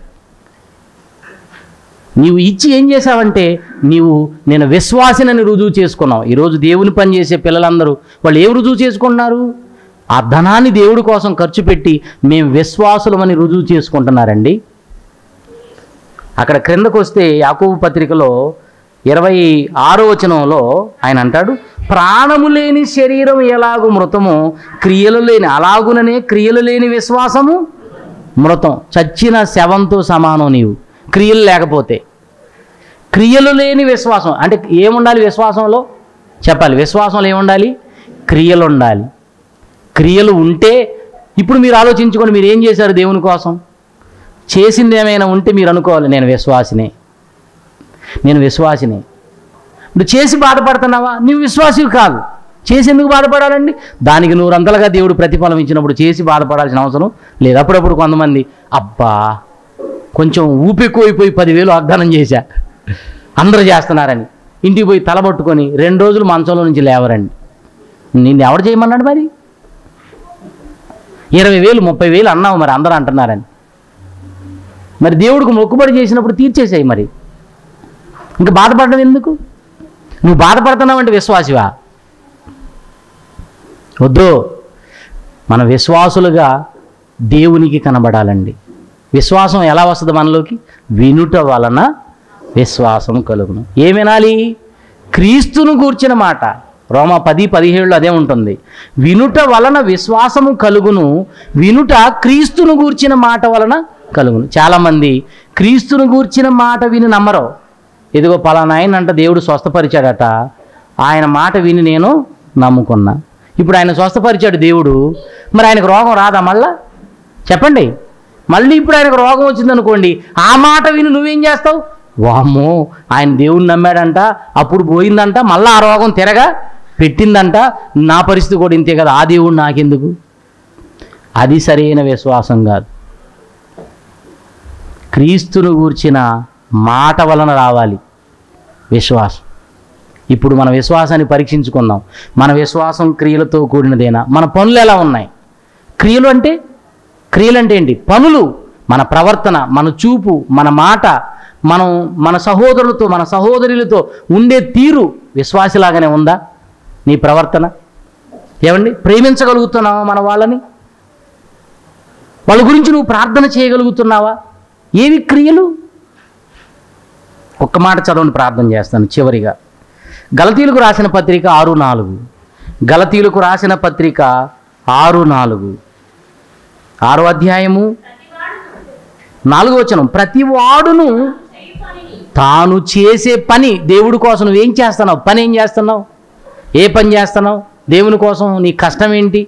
B: నీవు ఇచ్చి ఏం చేసావంటే నీవు నేను విశ్వాసినని రుజువు చేసుకున్నావు ఈరోజు దేవుని పని చేసే పిల్లలందరూ వాళ్ళు ఏం రుజువు చేసుకుంటున్నారు ఆ ధనాన్ని దేవుడి కోసం ఖర్చు పెట్టి మేము విశ్వాసులమని రుజువు చేసుకుంటున్నారండి అక్కడ క్రిందకు వస్తే యాకోబు పత్రికలో ఇరవై ఆరో వచనంలో ఆయన అంటాడు ప్రాణము లేని శరీరం ఎలాగూ మృతము క్రియలు లేని అలాగుననే క్రియలు లేని విశ్వాసము మృతం చచ్చిన శవంతో సమానం నీవు క్రియలు లేకపోతే క్రియలు లేని విశ్వాసం అంటే ఏముండాలి విశ్వాసంలో చెప్పాలి విశ్వాసంలో ఏముండాలి క్రియలు ఉండాలి క్రియలు ఉంటే ఇప్పుడు మీరు ఆలోచించుకోండి మీరు ఏం చేశారు దేవుని కోసం చేసింది ఏమైనా ఉంటే మీరు అనుకోవాలి నేను విశ్వాసినే నేను విశ్వాసినే ఇప్పుడు చేసి బాధపడుతున్నావా నువ్వు విశ్వాసివి కాదు చేసి ఎందుకు బాధపడాలండి దానికి నూరంతలుగా దేవుడు ప్రతిఫలం ఇచ్చినప్పుడు చేసి బాధపడాల్సిన అవసరం లేదు అప్పుడప్పుడు కొంతమంది అబ్బా కొంచెం ఊపెక్కువైపోయి పదివేలు వాగ్దానం చేశా అందరూ చేస్తున్నారని ఇంటికి పోయి తలబట్టుకొని రెండు రోజులు మంచంలో నుంచి లేవరండి నిన్ను ఎవడు చేయమన్నాడు మరి ఇరవై వేలు ముప్పై వేలు అన్నావు మరి అందరూ అంటున్నారని మరి దేవుడికి మొక్కుబడి చేసినప్పుడు తీర్చేసాయి మరి ఇంకా బాధపడడం ఎందుకు నువ్వు బాధపడుతున్నావంటే విశ్వాసివా వద్దు మన విశ్వాసులుగా దేవునికి కనబడాలండి విశ్వాసం ఎలా వస్తుంది మనలోకి వినుట వలన విశ్వాసం కలుగును ఏం వినాలి క్రీస్తును గూర్చిన మాట రోమా పది పదిహేడులో అదే ఉంటుంది వినుట వలన విశ్వాసము కలుగును వినుట క్రీస్తును గూర్చిన మాట వలన కలుగును చాలామంది క్రీస్తును గూర్చిన మాట విని నమ్మరు ఇదిగో పలానా ఆయన అంట దేవుడు స్వస్థపరిచాడట ఆయన మాట విని నేను నమ్ముకున్నా ఇప్పుడు ఆయన స్వస్థపరిచాడు దేవుడు మరి ఆయనకు రోగం రాదా మళ్ళా చెప్పండి మళ్ళీ ఇప్పుడు ఆయనకు రోగం వచ్చిందనుకోండి ఆ మాట విని నువ్వేం చేస్తావు వామ్మో ఆయన దేవుడిని నమ్మాడంట అప్పుడు పోయిందంట మళ్ళీ ఆ రోగం తిరగా పెట్టిందంట నా పరిస్థితి కూడా ఇంతే కదా ఆ దేవుడు నాకెందుకు అది సరైన విశ్వాసం కాదు క్రీస్తును గూర్చిన మాట వలన రావాలి విశ్వాసం ఇప్పుడు మన విశ్వాసాన్ని పరీక్షించుకుందాం మన విశ్వాసం క్రియలతో కూడినదేనా మన పనులు ఎలా ఉన్నాయి క్రియలు అంటే క్రియలు అంటే ఏంటి పనులు మన ప్రవర్తన మన చూపు మన మాట మనం మన సహోదరులతో మన సహోదరులతో ఉండే తీరు విశ్వాసిలాగానే ఉందా నీ ప్రవర్తన ఏమండి ప్రేమించగలుగుతున్నావా మన వాళ్ళని వాళ్ళ గురించి నువ్వు ప్రార్థన చేయగలుగుతున్నావా ఏవి క్రియలు ఒక్క మాట చదవండి ప్రార్థన చేస్తాను చివరిగా గలతీలకు రాసిన పత్రిక ఆరు నాలుగు గలతీలకు రాసిన పత్రిక ఆరు నాలుగు ఆరో అధ్యాయము నాలుగో వచనం ప్రతి వాడును
C: చేయి పనిని
B: తాను చేసే పని దేవుడి కోసం నువ్వేం చేస్తున్నావు పని ఏం చేస్తున్నావు ఏ పని చేస్తున్నావు దేవుని కోసం నీ కష్టం ఏంటి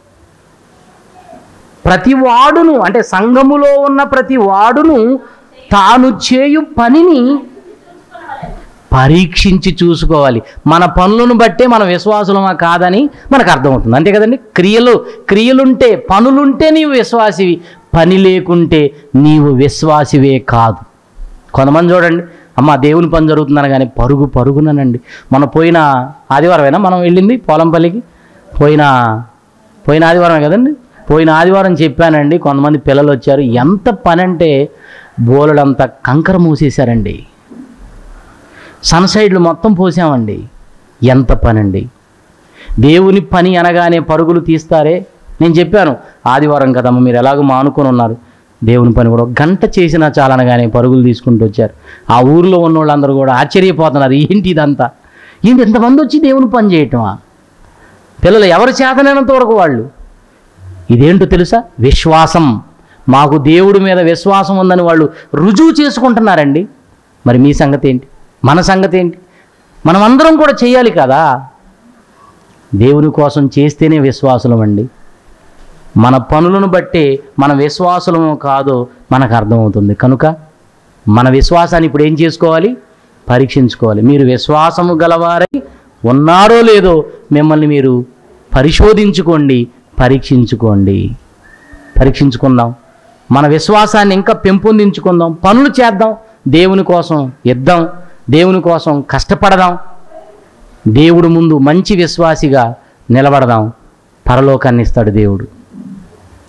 B: ప్రతి వాడును అంటే సంఘములో ఉన్న ప్రతి వాడును తాను చేయు పనిని పరీక్షించి చూసుకోవాలి మన పనులను బట్టే మన విశ్వాసులమా కాదని మనకు అర్థమవుతుంది అంతే కదండి క్రియలు క్రియలుంటే పనులుంటే నీవు విశ్వాసివి పని లేకుంటే నీవు విశ్వాసివే కాదు కొంతమంది చూడండి అమ్మ దేవుని పని జరుగుతుందని కానీ పరుగు పరుగుననండి మన పోయిన ఆదివారమేనా మనం వెళ్ళింది పోలంపల్లికి పోయిన పోయిన ఆదివారమే కదండి పోయిన ఆదివారం చెప్పానండి కొంతమంది పిల్లలు వచ్చారు ఎంత పని అంటే బోలెడంత కంకర మూసేశారండి సన్సైడ్లు మొత్తం పోసామండి ఎంత పనండి దేవుని పని అనగానే పరుగులు తీస్తారే నేను చెప్పాను ఆదివారం కదమ్మ మీరు ఎలాగో మానుకొని ఉన్నారు దేవుని పని కూడా ఒక గంట చేసినా చాలనగానే పరుగులు తీసుకుంటూ వచ్చారు ఆ ఊరిలో ఉన్న వాళ్ళందరూ కూడా ఆశ్చర్యపోతున్నారు ఏంటి ఇదంతా ఏంటి ఎంతమంది వచ్చి దేవుని పని చేయటమా పిల్లలు ఎవరు చేతనైనంత వరకు వాళ్ళు ఇదేంటో తెలుసా విశ్వాసం మాకు దేవుడి మీద విశ్వాసం ఉందని వాళ్ళు రుజువు చేసుకుంటున్నారండి మరి మీ సంగతి ఏంటి మన సంగతి ఏంటి మనం అందరం కూడా చేయాలి కదా దేవుని కోసం చేస్తేనే విశ్వాసులం అండి మన పనులను బట్టే మన విశ్వాసులమో కాదో మనకు అర్థమవుతుంది కనుక మన విశ్వాసాన్ని ఇప్పుడు ఏం చేసుకోవాలి పరీక్షించుకోవాలి మీరు విశ్వాసము గలవారై ఉన్నారో లేదో మిమ్మల్ని మీరు పరిశోధించుకోండి పరీక్షించుకోండి పరీక్షించుకుందాం మన విశ్వాసాన్ని ఇంకా పెంపొందించుకుందాం పనులు చేద్దాం దేవుని కోసం ఇద్దాం దేవుని కోసం కష్టపడదాం దేవుడు ముందు మంచి విశ్వాసిగా నిలబడదాం పరలోకాన్ని ఇస్తాడు దేవుడు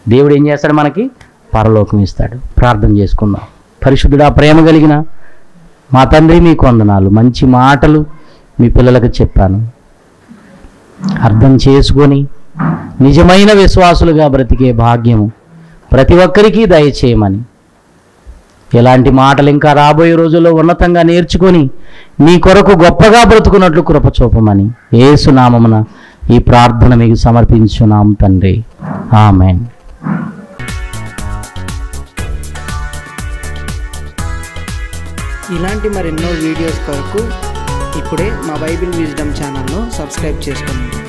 B: దేవుడు ఏం చేస్తాడు మనకి పరలోకం ఇస్తాడు ప్రార్థన చేసుకుందాం పరిశుద్ధుడా ప్రేమ కలిగిన మా తండ్రి మీకు వందనాలు మంచి మాటలు మీ పిల్లలకు చెప్పాను అర్థం చేసుకొని నిజమైన విశ్వాసులుగా బ్రతికే భాగ్యము ప్రతి ఒక్కరికి దయచేయమని ఇలాంటి మాటలు ఇంకా రాబోయే రోజుల్లో ఉన్నతంగా నేర్చుకొని నీ కొరకు గొప్పగా బ్రతుకున్నట్లు కృప చూపమని ఏసునామమున ఈ ప్రార్థన మీకు సమర్పించున్నాం తండ్రి ఆమెన్
A: ఇలాంటి మరెన్నో వీడియోస్ కొరకు ఇప్పుడే మా బైబిల్ విజ్డమ్ ఛానల్ను సబ్స్క్రైబ్ చేసుకోండి